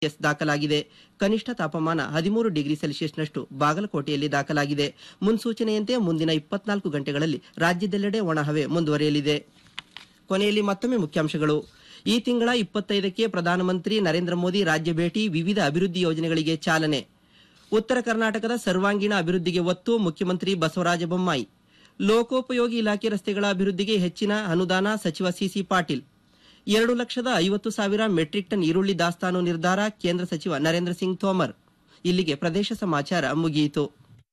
S ದಾಖಲಾಗಿದೆ ಕನಿಷ್ಠ ತಾಪಮಾನ ಹದಿಮೂರು ಡಿಗ್ರಿ ಸೆಲ್ಸಿಯಸ್ನಷ್ಟು ಬಾಗಲಕೋಟೆಯಲ್ಲಿ ದಾಖಲಾಗಿದೆ ಮುನ್ಸೂಚನೆಯಂತೆ ಮುಂದಿನ ಇಪ್ಪತ್ನಾಲ್ಕು ಗಂಟೆಗಳಲ್ಲಿ ರಾಜ್ಯದೆಲ್ಲೆಡೆ ಒಣಹವೆ ಮುಂದುವರಿಯಲಿದೆ ಕೊನೆಯಲ್ಲಿ ಮತ್ತೊಮ್ಮೆ ಮುಖ್ಯಾಂಶಗಳು ಈ ತಿಂಗಳ ಇಪ್ಪತ್ತೈದಕ್ಕೆ ಪ್ರಧಾನಮಂತ್ರಿ ನರೇಂದ್ರ ಮೋದಿ ರಾಜ್ಯ ಭೇಟಿ ವಿವಿಧ ಅಭಿವೃದ್ಧಿ ಯೋಜನೆಗಳಿಗೆ ಚಾಲನೆ ಉತ್ತರ ಕರ್ನಾಟಕದ ಸರ್ವಾಂಗೀಣ ಅಭಿವೃದ್ಧಿಗೆ ಒತ್ತು ಮುಖ್ಯಮಂತ್ರಿ ಬಸವರಾಜ ಬೊಮ್ಮಾಯಿ ಲೋಕೋಪಯೋಗಿ ಇಲಾಖೆ ರಸ್ತೆಗಳ ಅಭಿವೃದ್ಧಿಗೆ ಹೆಚ್ಚಿನ ಅನುದಾನ ಸಚಿವ ಸಿಸಿ ಪಾಟೀಲ್ ಎರಡು ಲಕ್ಷದ ಐವತ್ತು ಸಾವಿರ ಮೆಟ್ರಿಕ್ ಟನ್ ಈರುಳ್ಳಿ ದಾಸ್ತಾನು ನಿರ್ಧಾರ ಕೇಂದ್ರ ಸಚಿವ ನರೇಂದ್ರ ಸಿಂಗ್ ತೋಮರ್ ಇಲ್ಲಿಗೆ ಪ್ರದೇಶ ಸಮಾಚಾರ ಮುಗಿಯಿತು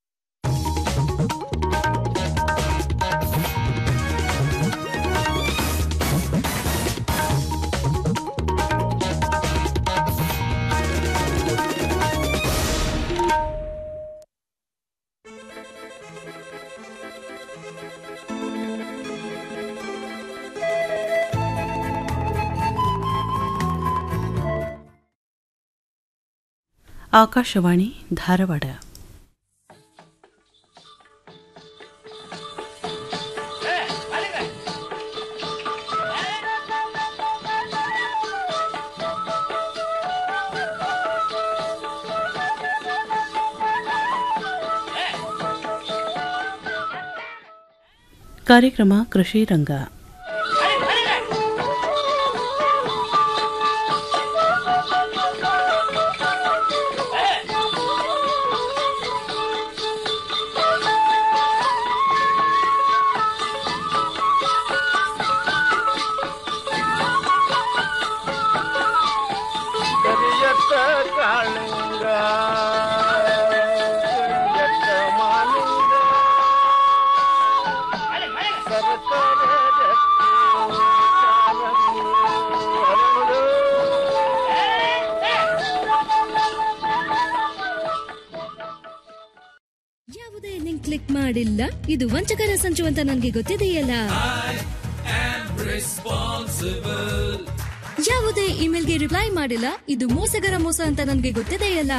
ಆಕಾಶವಾಣಿ ಧಾರವಾಡ ಕಾರ್ಯಕ್ರಮ ಕೃಷಿ ರಂಗ ಕರಿಯತ್ತ ಕಾಳಿಂಗ ಕರಿಯತ್ತ ಮಾಲಿಂಗ ಸರಸರ ರಕ್ತಿ ಕಾಲಂಗಿ ಹರಳು. ಯಾವುದೇ ಲಿಂಕ್ ಕ್ಲಿಕ್ ಮಾಡಿಲ್ಲ ಇದು ವಂಚಕರ ಸಂಚು ಅಂತ ನನಗೆ ಗೊತ್ತಿದೆಯಲ್ಲ ಯಾವುದೇ ಇಮೇಲ್ಗೆ ರಿಪ್ಲೈ ಮಾಡಿಲ್ಲ ಇದು ಮೋಸಗರ ಮೋಸ ಅಂತ ನನಗೆ ಗೊತ್ತಿದೆಯಲ್ಲ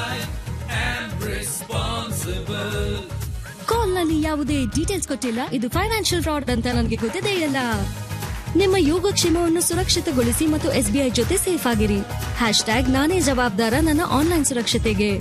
ಕಾಲ್ ನಲ್ಲಿ ಯಾವುದೇ ಡೀಟೇಲ್ಸ್ ಕೊಟ್ಟಿಲ್ಲ ಇದು ಫೈನಾನ್ಷಿಯಲ್ ಫ್ರಾಡ್ ಅಂತ ನನಗೆ ಗೊತ್ತಿದೆಯಲ್ಲ ನಿಮ್ಮ ಯೋಗಕ್ಷೇಮವನ್ನು ಸುರಕ್ಷಿತಗೊಳಿಸಿ ಮತ್ತು ಎಸ್ಬಿಐ ಜೊತೆ ಸೇಫ್ ಆಗಿರಿ ಹ್ಯಾಶ್ ಟ್ಯಾಗ್ ನಾನೇ ಜವಾಬ್ದಾರ ನನ್ನ ಆನ್ಲೈನ್ ಸುರಕ್ಷತೆಗೆ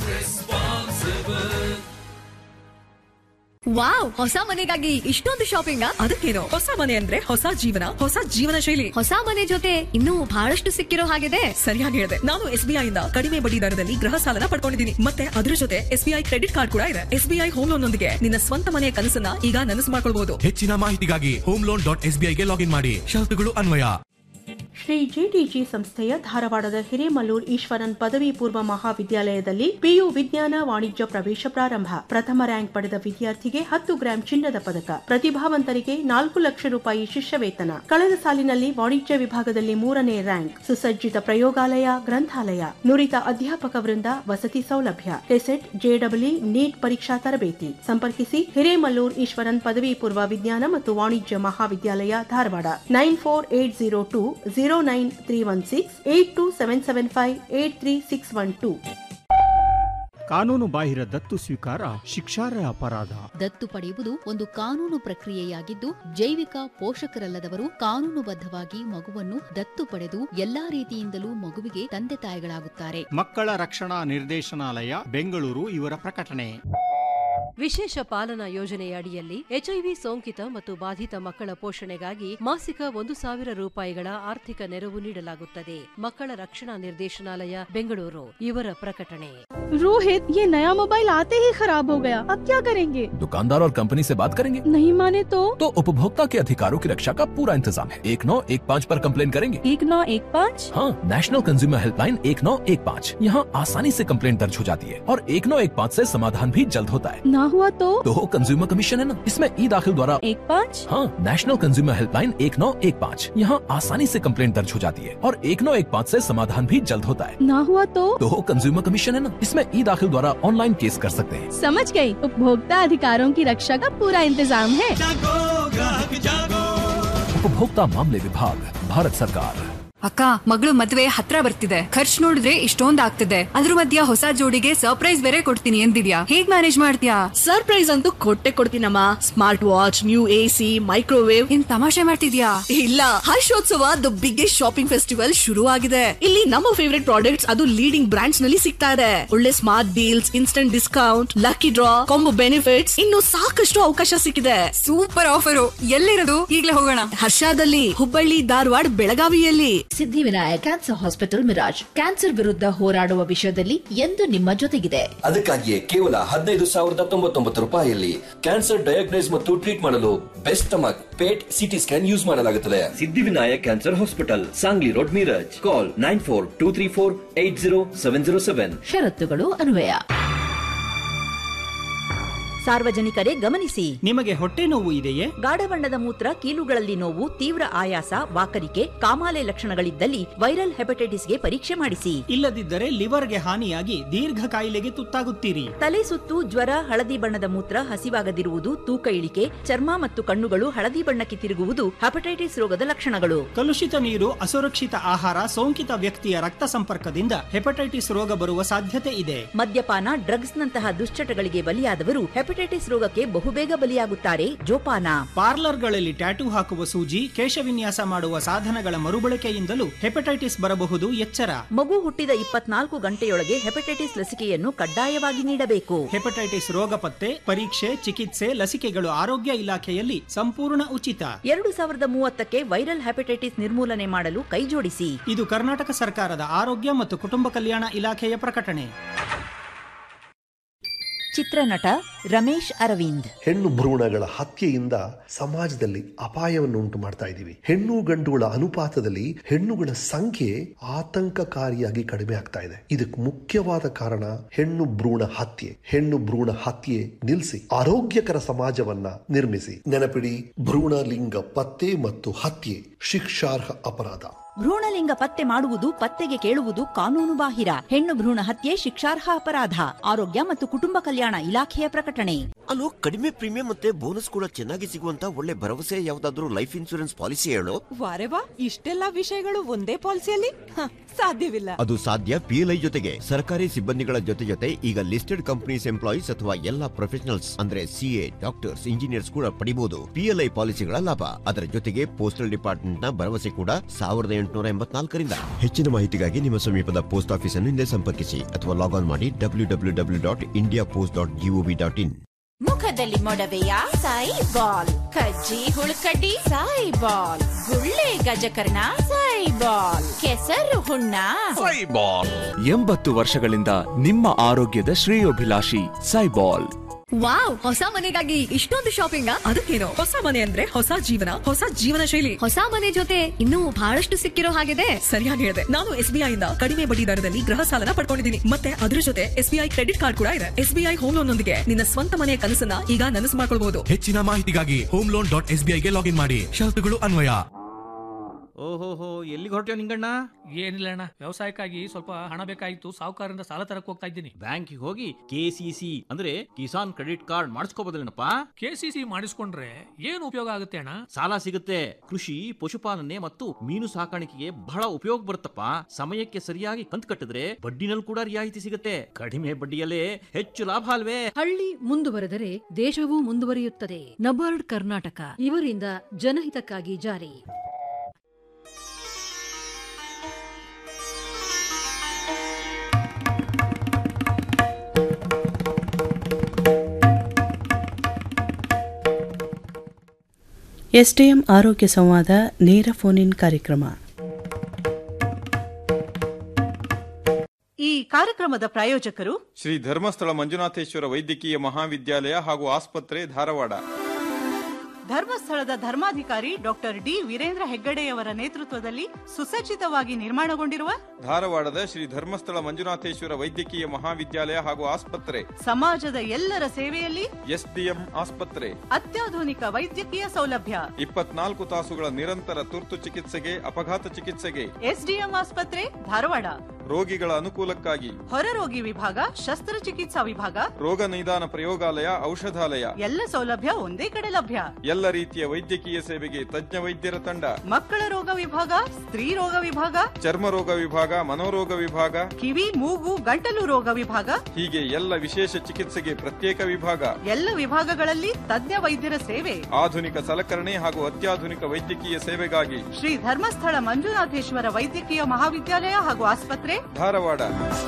ವಾವ್ ಹೊಸ ಮನೆಗಾಗಿ ಇಷ್ಟೊಂದು ಶಾಪಿಂಗ್ ಅದಕ್ಕೇನು ಹೊಸ ಮನೆ ಅಂದ್ರೆ ಹೊಸ ಜೀವನ ಹೊಸ ಜೀವನ ಶೈಲಿ ಹೊಸ ಮನೆ ಜೊತೆ ಇನ್ನೂ ಬಹಳಷ್ಟು ಸಿಕ್ಕಿರೋ ಹಾಗಿದೆ ಸರಿಯಾಗಿ ಹೇಳಿದೆ ನಾನು ಎಸ್ಬಿಐ ಇಂದ ಕಡಿಮೆ ಬಡ್ಡಿ ದರದಲ್ಲಿ ಗೃಹ ಸಾಲನ ಪಡ್ಕೊಂಡಿದ್ದೀನಿ ಮತ್ತೆ ಅದ್ರ ಜೊತೆ ಎಸ್ಬಿಐ ಕ್ರೆಡಿಟ್ ಕಾರ್ಡ್ ಕೂಡ ಇದೆ ಎಸ್ಬಿಐ ಹೋಮ್ ಲೋನ್ ನೊಂದಿಗೆ ನಿನ್ನ ಸ್ವಂತ ಮನೆಯ ಕನಸನ್ನ ಈಗ ನನಸು ಮಾಡ್ಕೊಳ್ಬಹುದು ಹೆಚ್ಚಿನ ಮಾಹಿತಿಗಾಗಿ ಹೋಮ್ ಲೋನ್ ಡಾಟ್ ಎಸ್ಬಿಐಗೆ ಲಾಗಿನ್ ಮಾಡಿ ಷರತ್ತುಗಳು ಅನ್ವಯ ಶ್ರೀ ಜಿಟಿಜಿ ಸಂಸ್ಥೆಯ ಧಾರವಾಡದ ಹಿರೇಮಲ್ಲೂರ್ ಈಶ್ವರನ್ ಪದವಿ ಪೂರ್ವ ಮಹಾವಿದ್ಯಾಲಯದಲ್ಲಿ ಪಿಯು ವಿಜ್ಞಾನ ವಾಣಿಜ್ಯ ಪ್ರವೇಶ ಪ್ರಾರಂಭ ಪ್ರಥಮ ರ್ಯಾಂಕ್ ಪಡೆದ ವಿದ್ಯಾರ್ಥಿಗೆ ಹತ್ತು ಗ್ರಾಂ ಚಿನ್ನದ ಪದಕ ಪ್ರತಿಭಾವಂತರಿಗೆ ನಾಲ್ಕು ಲಕ್ಷ ರೂಪಾಯಿ ಶಿಷ್ಯ ವೇತನ ಕಳೆದ ಸಾಲಿನಲ್ಲಿ ವಾಣಿಜ್ಯ ವಿಭಾಗದಲ್ಲಿ ಮೂರನೇ ರ್ಯಾಂಕ್ ಸುಸಜ್ಜಿತ ಪ್ರಯೋಗಾಲಯ ಗ್ರಂಥಾಲಯ ನುರಿತ ಅಧ್ಯಾಪಕ ವೃಂದ ವಸತಿ ಸೌಲಭ್ಯ ಕೆಸೆಟ್ ಜೆಡಬ್ಲ್ಯೂ ನೀಟ್ ಪರೀಕ್ಷಾ ತರಬೇತಿ ಸಂಪರ್ಕಿಸಿ ಹಿರೇಮಲ್ಲೂರ್ ಈಶ್ವರನ್ ಪದವಿ ಪೂರ್ವ ವಿಜ್ಞಾನ ಮತ್ತು ವಾಣಿಜ್ಯ ಮಹಾವಿದ್ಯಾಲಯ Dharwad nine four eight zero two zero nine three one six eight two seven seven five eight three six one two ಕಾನೂನು ಬಾಹಿರ ದತ್ತು ಸ್ವೀಕಾರ ಶಿಕ್ಷಾರ್ಹ ಅಪರಾಧ ದತ್ತು ಪಡೆಯುವುದು ಒಂದು ಕಾನೂನು ಪ್ರಕ್ರಿಯೆಯಾಗಿದ್ದು ಜೈವಿಕ ಪೋಷಕರಲ್ಲದವರು ಕಾನೂನುಬದ್ಧವಾಗಿ ಮಗುವನ್ನು ದತ್ತು ಪಡೆದು ಎಲ್ಲಾ ರೀತಿಯಿಂದಲೂ ಮಗುವಿಗೆ ತಂದೆ ತಾಯಿಗಳಾಗುತ್ತಾರೆ ಮಕ್ಕಳ ರಕ್ಷಣಾ ನಿರ್ದೇಶನಾಲಯ ಬೆಂಗಳೂರು ಇವರ ಪ್ರಕಟಣೆ ವಿಶೇಷ ಪಾಲನಾ ಯೋಜನೆಯ ಅಡಿಯಲ್ಲಿ ಎಚ್ಐವಿ ಸೋಂಕಿತ ಮತ್ತು ಬಾಧಿತ ಮಕ್ಕಳ ಪೋಷಣೆಗಾಗಿ ಮಾಸಿಕ ಒಂದು ಸಾವಿರ ರೂಪಾಯಿಗಳ ಆರ್ಥಿಕ ನೆರವು ನೀಡಲಾಗುತ್ತದೆ ಮಕ್ಕಳ ರಕ್ಷಣಾ ನಿರ್ದೇಶನಾಲಯ ಬೆಂಗಳೂರು ಇವರ ಪ್ರಕಟಣೆ रोहित ये नया मोबाइल आते ही खराब हो गया अब क्या करेंगे दुकानदार और कंपनी से बात करेंगे नहीं माने तो तो उपभोक्ता के अधिकारों की रक्षा का पूरा इंतजाम है एक नौ एक पाँच आरोप कम्प्लेन करेंगे एक नौ एक पाँच हाँ नेशनल कंज्यूमर हेल्पलाइन एक नौ एक पाँच यहाँ आसानी से कम्प्लेन दर्ज हो जाती है और एक नौ एक पाँच ऐसी समाधान भी जल्द होता है ना हुआ तो तो कंज्यूमर कमीशन है ना इसमें ई दाखिल द्वारा एक पाँच हाँ नेशनल कंज्यूमर हेल्पलाइन एक नौ एक पाँच यहाँ आसानी से कम्प्लेन दर्ज हो जाती है और एक नौ एक पाँच ऐसी समाधान भी जल्द होता है ना हुआ तो तो कंज्यूमर कमीशन है ना इसमें ई दाखिल द्वारा ऑनलाइन केस कर सकते हैं समझ गई उपभोक्ता अधिकारों की रक्षा का पूरा इंतजाम है उपभोक्ता मामले विभाग भारत सरकार ಅಕ್ಕ ಮಗಳು ಮದ್ವೆ ಹತ್ರ ಬರ್ತಿದೆ ಖರ್ಚು ನೋಡಿದ್ರೆ ಇಷ್ಟೊಂದ್ ಆಗ್ತಿದೆ ಅದ್ರ ಮಧ್ಯ ಹೊಸ ಜೋಡಿಗೆ ಸರ್ಪ್ರೈಸ್ ಬೇರೆ ಕೊಡ್ತೀನಿ ಎಂದಿದ್ಯಾ ಹೇಗ್ ಮ್ಯಾನೇಜ್ ಮಾಡ್ತೀಯಾ ಸರ್ಪ್ರೈಸ್ ಅಂತೂ ಕೊಟ್ಟೆ ಕೊಡ್ತೀನಮ್ಮ smart watch new AC microwave ಏನ್ ತಮಾಷೆ ಮಾಡ್ತಿದ್ಯಾ ಇಲ್ಲ Harshotsava the biggest shopping festival ಶುರು ಆಗಿದೆ ಇಲ್ಲಿ ನಮ್ಮ ಫೇವರೇಟ್ ಪ್ರಾಡಕ್ಟ್ಸ್ ಅದು ಲೀಡಿಂಗ್ ಬ್ರಾಂಡ್ಸ್ ನಲ್ಲಿ ಸಿಗ್ತಾ ಇದೆ ಒಳ್ಳೆ smart deals instant discount lucky draw combo benefits ಇನ್ನು ಸಾಕಷ್ಟು ಅವಕಾಶ ಸಿಕ್ಕಿದೆ ಸೂಪರ್ ಆಫರು ಎಲ್ಲಿರೋದು ಈಗ್ಲೇ ಹೋಗೋಣ ಹರ್ಷಾದಲ್ಲಿ ಹುಬ್ಬಳ್ಳಿ ಧಾರವಾಡ ಬೆಳಗಾವಿಯಲ್ಲಿ Siddhivinayak cancer hospital Miraj cancer ವಿರುದ್ಧ ಹೋರಾಡುವ ವಿಷಯದಲ್ಲಿ ಎಂದು ನಿಮ್ಮ ಜೊತೆಗಿದೆ ಅದಕ್ಕಾಗಿಯೇ ಕೇವಲ ಹದಿನೈದು ಸಾವಿರದ ತೊಂಬತ್ತೊಂಬತ್ತು ರೂಪಾಯಿಯಲ್ಲಿ ಕ್ಯಾನ್ಸರ್ ಡಯಾಗ್ನೈಸ್ ಮತ್ತು ಟ್ರೀಟ್ ಮಾಡಲು best stomach PET CT scan use ಮಾಡಲಾಗುತ್ತದೆ Siddhivinayak cancer hospital Sangli road Miraj call nine four two three four eight zero seven zero seven ಷರತ್ತುಗಳು ಅನ್ವಯ ಸಾರ್ವಜನಿಕರೇ ಗಮನಿಸಿ ನಿಮಗೆ ಹೊಟ್ಟೆ ನೋವು ಇದೆಯೇ ಗಾಢ ಬಣ್ಣದ ಮೂತ್ರ ಕೀಲುಗಳಲ್ಲಿ ನೋವು ತೀವ್ರ ಆಯಾಸ ವಾಕರಿಕೆ ಕಾಮಾಲೆ ಲಕ್ಷಣಗಳಿದ್ದಲ್ಲಿ ವೈರಲ್ ಹೆಪಟೈಟಿಸ್ಗೆ ಪರೀಕ್ಷೆ ಮಾಡಿಸಿ ಇಲ್ಲದಿದ್ದರೆ ಲಿವರ್ಗೆ ಹಾನಿಯಾಗಿ ದೀರ್ಘ ಕಾಯಿಲೆಗೆ ತುತ್ತಾಗುತ್ತೀರಿ ತಲೆ ಸುತ್ತು ಜ್ವರ ಹಳದಿ ಬಣ್ಣದ ಮೂತ್ರ ಹಸಿವಾಗದಿರುವುದು ತೂಕ ಇಳಿಕೆ ಚರ್ಮ ಮತ್ತು ಕಣ್ಣುಗಳು ಹಳದಿ ಬಣ್ಣಕ್ಕೆ ತಿರುಗುವುದು ಹೆಪಟೈಟಿಸ್ ರೋಗದ ಲಕ್ಷಣಗಳು ಕಲುಷಿತ ನೀರು ಅಸುರಕ್ಷಿತ ಆಹಾರ ಸೋಂಕಿತ ವ್ಯಕ್ತಿಯ ರಕ್ತ ಸಂಪರ್ಕದಿಂದ ಹೆಪಟೈಟಿಸ್ ರೋಗ ಬರುವ ಸಾಧ್ಯತೆ ಇದೆ ಮದ್ಯಪಾನ ಡ್ರಗ್ಸ್ನಂತಹ ದುಶ್ಚಟಗಳಿಗೆ ಬಲಿಯಾದವರು ಹೆಪಟೈಟಿಸ್ ರೋಗಕ್ಕೆ ಬಹುಬೇಗ ಬಲಿಯಾಗುತ್ತಾರೆ ಜೋಪಾನ ಪಾರ್ಲರ್ಗಳಲ್ಲಿ ಟ್ಯಾಟೂ ಹಾಕುವ ಸೂಜಿ ಕೇಶವಿನ್ಯಾಸ ಮಾಡುವ ಸಾಧನಗಳ ಮರುಬಳಕೆಯಿಂದಲೂ ಹೆಪಟೈಟಿಸ್ ಬರಬಹುದು ಎಚ್ಚರ ಮಗು ಹುಟ್ಟಿದ ಇಪ್ಪತ್ನಾಲ್ಕು ಗಂಟೆಯೊಳಗೆ ಹೆಪಟೈಟಿಸ್ ಲಸಿಕೆಯನ್ನು ಕಡ್ಡಾಯವಾಗಿ ನೀಡಬೇಕು ಹೆಪಟೈಟಿಸ್ ರೋಗ ಪತ್ತೆ ಪರೀಕ್ಷೆ ಚಿಕಿತ್ಸೆ ಲಸಿಕೆಗಳು ಆರೋಗ್ಯ ಇಲಾಖೆಯಲ್ಲಿ ಸಂಪೂರ್ಣ ಉಚಿತ ಎರಡು ಸಾವಿರದ ಮೂವತ್ತಕ್ಕೆ ವೈರಲ್ ಹೆಪಟೈಟಿಸ್ ನಿರ್ಮೂಲನೆ ಮಾಡಲು ಕೈಜೋಡಿಸಿ ಇದು ಕರ್ನಾಟಕ ಸರ್ಕಾರದ ಆರೋಗ್ಯ ಮತ್ತು ಕುಟುಂಬ ಕಲ್ಯಾಣ ಇಲಾಖೆಯ ಪ್ರಕಟಣೆ ಚಿತ್ರನಟ ರಮೇಶ್ ಅರವಿಂದ್ ಹೆಣ್ಣು ಭ್ರೂಣಗಳ ಹತ್ಯೆಯಿಂದ ಸಮಾಜದಲ್ಲಿ ಅಪಾಯವನ್ನು ಉಂಟು ಮಾಡ್ತಾ ಇದ್ದೀವಿ ಹೆಣ್ಣು ಗಂಡುಗಳ ಅನುಪಾತದಲ್ಲಿ ಹೆಣ್ಣುಗಳ ಸಂಖ್ಯೆ ಆತಂಕಕಾರಿಯಾಗಿ ಕಡಿಮೆ ಆಗ್ತಾ ಇದೆ ಇದಕ್ಕೆ ಮುಖ್ಯವಾದ ಕಾರಣ ಹೆಣ್ಣು ಭ್ರೂಣ ಹತ್ಯೆ ಹೆಣ್ಣು ಭ್ರೂಣ ಹತ್ಯೆ ನಿಲ್ಲಿಸಿ ಆರೋಗ್ಯಕರ ಸಮಾಜವನ್ನ ನಿರ್ಮಿಸಿ ನೆನಪಿಡಿ ಭ್ರೂಣ ಲಿಂಗ ಪತ್ತೆ ಮತ್ತು ಹತ್ಯೆ ಶಿಕ್ಷಾರ್ಹ ಅಪರಾಧ ಭ್ರೂಣಲಿಂಗ ಪತ್ತೆ ಮಾಡುವುದು ಪತ್ತೆಗೆ ಕೇಳುವುದು ಕಾನೂನು ಬಾಹಿರ ಹೆಣ್ಣು ಭ್ರೂಣ ಹತ್ಯೆ ಶಿಕ್ಷಾರ್ಹ ಅಪರಾಧ ಆರೋಗ್ಯ ಮತ್ತು ಕುಟುಂಬ ಕಲ್ಯಾಣ ಇಲಾಖೆಯ ಪ್ರಕಟಣೆ ಅಲ್ಲೋ ಕಡಿಮೆ ಪ್ರೀಮಿಯಂ ಮತ್ತೆ ಬೋನಸ್ ಕೂಡ ಚೆನ್ನಾಗಿ ಸಿಗುವಂತ ಒಳ್ಳೆ ಭರವಸೆ ಯಾವ್ದಾದ್ರು ಲೈಫ್ ಇನ್ಶೂರೆನ್ಸ್ ಪಾಲಿಸಿ ಹೇಳು ವಾರೆ ವಾ ಇಷ್ಟೆಲ್ಲಾ ವಿಷಯಗಳು ಒಂದೇ ಪಾಲಿಸಿಯಲ್ಲಿ ಹ, ಸಾಧ್ಯವಿಲ್ಲ ಅದು ಸಾಧ್ಯ ಪಿಎಲ್ಐ ಜೊತೆಗೆ ಸರ್ಕಾರಿ ಸಿಬ್ಬಂದಿಗಳ ಜೊತೆ ಜೊತೆ ಈಗ ಲಿಸ್ಟೆಡ್ ಕಂಪನೀಸ್ ಎಂಪ್ಲಾಯೀಸ್ ಅಥವಾ ಎಲ್ಲಾ ಪ್ರೊಫೆಷನಲ್ಸ್ ಅಂದ್ರೆ ಸಿಎ ಡಾಕ್ಟರ್ಸ್ ಇಂಜಿನಿಯರ್ಸ್ ಕೂಡ ಪಡಿಬಹುದು ಪಿಎಲ್ಐ ಪಾಲಿಸಿಗಳ ಲಾಭ ಅದರ ಜೊತೆಗೆ ಪೋಸ್ಟಲ್ ಡಿಪಾರ್ಟ್ಮೆಂಟ್ ನ ಭರವಸೆ ಕೂಡ ಸಾವಿರದ ಎಂಟುನೂರ ಎಂಬತ್ನಾಲ್ಕರಿಂದ ಹೆಚ್ಚಿನ ಮಾಹಿತಿಗಾಗಿ ನಿಮ್ಮ ಸಮೀಪದ ಪೋಸ್ಟ್ ಆಫೀಸ್ ಅನ್ನು ಹಿಂದೆ ಸಂಪರ್ಕಿಸಿ ಅಥವಾ ಲಾಗ್ ಆನ್ ಮಾಡಿ W W W dot India post dot G O V dot in ಮುಖದಲ್ಲಿ ಮೊಡವೆಯ ಸಾಯಿ ಬಾಲ್ ಕಜ್ಜಿ ಹುಳುಕಡ್ಡಿ ಸಾಯಿ ಬಾಲ್ ಗುಳ್ಳೆ ಗಜಕರ್ಣ ಸಾಯಿ ಬಾಲ್ ಕೆಸರು ಹುಣ್ಣ ಎಂಬತ್ತು ವರ್ಷಗಳಿಂದ ನಿಮ್ಮ ಆರೋಗ್ಯದ ಶ್ರೇಯೋಭಿಲಾಷಿ ಸೈಬಾಲ್ ವಾವ್ ಹೊಸ ಮನೆಗಾಗಿ ಇಷ್ಟೊಂದು ಶಾಪಿಂಗ್ ಅದಕ್ಕೇನು ಹೊಸ ಮನೆ ಅಂದ್ರೆ ಹೊಸ ಜೀವನ ಹೊಸ ಜೀವನ ಶೈಲಿ ಹೊಸ ಮನೆ ಜೊತೆ ಇನ್ನೂ ಬಹಳಷ್ಟು ಸಿಕ್ಕಿರೋ ಹಾಗಿದೆ ಸರಿಯಾಗಿ ಹೇಳಿದೆ ನಾನು ಎಸ್ಬಿಐ ಇಂದ ಕಡಿಮೆ ಬಡ್ಡಿ ದರದಲ್ಲಿ ಗೃಹ ಸಾಲನ ಪಡ್ಕೊಂಡಿದ್ದೀನಿ ಮತ್ತೆ ಅದ್ರ ಜೊತೆ ಎಸ್ಬಿಐ ಕ್ರೆಡಿಟ್ ಕಾರ್ಡ್ ಕೂಡ ಇದೆ ಎಸ್ಬಿಐ ಹೋಮ್ ಲೋನ್ ನೊಂದಿಗೆ ನಿನ್ನ ಸ್ವಂತ ಮನೆಯ ಕನಸನ್ನ ಈಗ ನನಸು ಮಾಡ್ಕೊಳ್ಬಹುದು ಹೆಚ್ಚಿನ ಮಾಹಿತಿಗಾಗಿ ಹೋಮ್ ಲೋನ್ ಡಾಟ್ ಎಸ್ ಗೆ ಲಾಗಿನ್ ಮಾಡಿ ಷರತ್ತುಗಳು ಅನ್ವಯ ಓಹೋಹೋ ಎಲ್ಲಿಗೆ ಹೊರಟ್ಯೋ ನಿಂಗಣ್ಣ ಏನಿಲ್ಲ ಅಣ್ಣ ವ್ಯವಸಾಯಕ್ಕಾಗಿ ಸ್ವಲ್ಪ ಹಣ ಬೇಕಾಗಿತ್ತು ಸಾಹುಕಾರರಿಂದ ಸಾಲ ತರಕ್ ಹೋಗ್ತಾ ಇದ್ದೀನಿ ಬ್ಯಾಂಕಿಗೆ ಹೋಗಿ ಕೆ ಸಿ ಸಿ ಅಂದ್ರೆ ಕಿಸಾನ್ ಕ್ರೆಡಿಟ್ ಕಾರ್ಡ್ ಮಾಡಿಸ್ಕೋಬೋದಲ್ಲೇನಪ್ಪ ಕೆ ಸಿ ಸಿ ಮಾಡಿಸ್ಕೊಂಡ್ರೆ ಏನು ಉಪಯೋಗ ಆಗುತ್ತೆ ಅಣ್ಣ ಸಾಲ ಸಿಗುತ್ತೆ ಕೃಷಿ ಪಶುಪಾಲನೆ ಮತ್ತು ಮೀನು ಸಾಕಾಣಿಕೆಗೆ ಬಹಳ ಉಪಯೋಗ ಬರುತ್ತಪ್ಪ ಸಮಯಕ್ಕೆ ಸರಿಯಾಗಿ ಕಂತು ಕಟ್ಟಿದ್ರೆ ಬಡ್ಡಿನಲ್ಲಿ ಕೂಡ ರಿಯಾಯಿತಿ ಸಿಗುತ್ತೆ ಕಡಿಮೆ ಬಡ್ಡಿಯಲ್ಲೇ ಹೆಚ್ಚು ಲಾಭ ಅಲ್ವೇ ಹಳ್ಳಿ ಮುಂದುವರೆದರೆ ದೇಶವೂ ಮುಂದುವರಿಯುತ್ತದೆ ನಬಾರ್ಡ್ ಕರ್ನಾಟಕ ಇವರಿಂದ ಜನಹಿತಕ್ಕಾಗಿ ಜಾರಿ ಎಸ್ಡಿಎಂ ಆರೋಗ್ಯ ಸಂವಾದ ನೇರ ಫೋನ್ ಇನ್ ಕಾರ್ಯಕ್ರಮ ಈ ಕಾರ್ಯಕ್ರಮದ ಪ್ರಾಯೋಜಕರು ಶ್ರೀ ಧರ್ಮಸ್ಥಳ ಮಂಜುನಾಥೇಶ್ವರ ವೈದ್ಯಕೀಯ ಮಹಾವಿದ್ಯಾಲಯ ಹಾಗೂ ಆಸ್ಪತ್ರೆ ಧಾರವಾಡ ಧರ್ಮಸ್ಥಳದ ಧರ್ಮಾಧಿಕಾರಿ ಡಾಕ್ಟರ್ ಡಿ ವೀರೇಂದ್ರ ಹೆಗ್ಗಡೆಯವರ ನೇತೃತ್ವದಲ್ಲಿ ಸುಸಜ್ಜಿತವಾಗಿ ನಿರ್ಮಾಣಗೊಂಡಿರುವ ಧಾರವಾಡದ ಶ್ರೀ ಧರ್ಮಸ್ಥಳ ಮಂಜುನಾಥೇಶ್ವರ ವೈದ್ಯಕೀಯ ಮಹಾವಿದ್ಯಾಲಯ ಹಾಗೂ ಆಸ್ಪತ್ರೆ ಸಮಾಜದ ಎಲ್ಲರ ಸೇವೆಯಲ್ಲಿ ಎಸ್ಡಿಎಂ ಆಸ್ಪತ್ರೆ ಅತ್ಯಾಧುನಿಕ ವೈದ್ಯಕೀಯ ಸೌಲಭ್ಯ ಇಪ್ಪತ್ನಾಲ್ಕು ತಾಸುಗಳ ನಿರಂತರ ತುರ್ತು ಚಿಕಿತ್ಸೆಗೆ ಅಪಘಾತ ಚಿಕಿತ್ಸೆಗೆ ಎಸ್ಡಿಎಂ ಆಸ್ಪತ್ರೆ ಧಾರವಾಡ ರೋಗಿಗಳ ಅನುಕೂಲಕ್ಕಾಗಿ ಹೊರರೋಗಿ ವಿಭಾಗ ಶಸ್ತ್ರಚಿಕಿತ್ಸಾ ವಿಭಾಗ ರೋಗ ನಿದಾನ ಪ್ರಯೋಗಾಲಯ ಔಷಧಾಲಯ ಎಲ್ಲ ಸೌಲಭ್ಯ ಒಂದೇ ಕಡೆ ಲಭ್ಯ ಎಲ್ಲ ರೀತಿಯ ವೈದ್ಯಕೀಯ ಸೇವೆಗೆ ತಜ್ಞ ವೈದ್ಯರ ತಂಡ ಮಕ್ಕಳ ರೋಗ ವಿಭಾಗ ಸ್ತ್ರೀ ರೋಗ ವಿಭಾಗ ಚರ್ಮ ರೋಗ ವಿಭಾಗ ಮನೋರೋಗ ವಿಭಾಗ ಕಿವಿ ಮೂಗು ಗಂಟಲು ರೋಗ ವಿಭಾಗ ಹೀಗೆ ಎಲ್ಲ ವಿಶೇಷ ಚಿಕಿತ್ಸೆಗೆ ಪ್ರತ್ಯೇಕ ವಿಭಾಗ ಎಲ್ಲ ವಿಭಾಗಗಳಲ್ಲಿ ತಜ್ಞ ವೈದ್ಯರ ಸೇವೆ ಆಧುನಿಕ ಸಲಕರಣೆ ಹಾಗೂ ಅತ್ಯಾಧುನಿಕ ವೈದ್ಯಕೀಯ ಸೇವೆಗಾಗಿ ಶ್ರೀ ಧರ್ಮಸ್ಥಳ ಮಂಜುನಾಥೇಶ್ವರ ವೈದ್ಯಕೀಯ ಮಹಾವಿದ್ಯಾಲಯ ಹಾಗೂ ಆಸ್ಪತ್ರೆ ಧಾರವಾಡ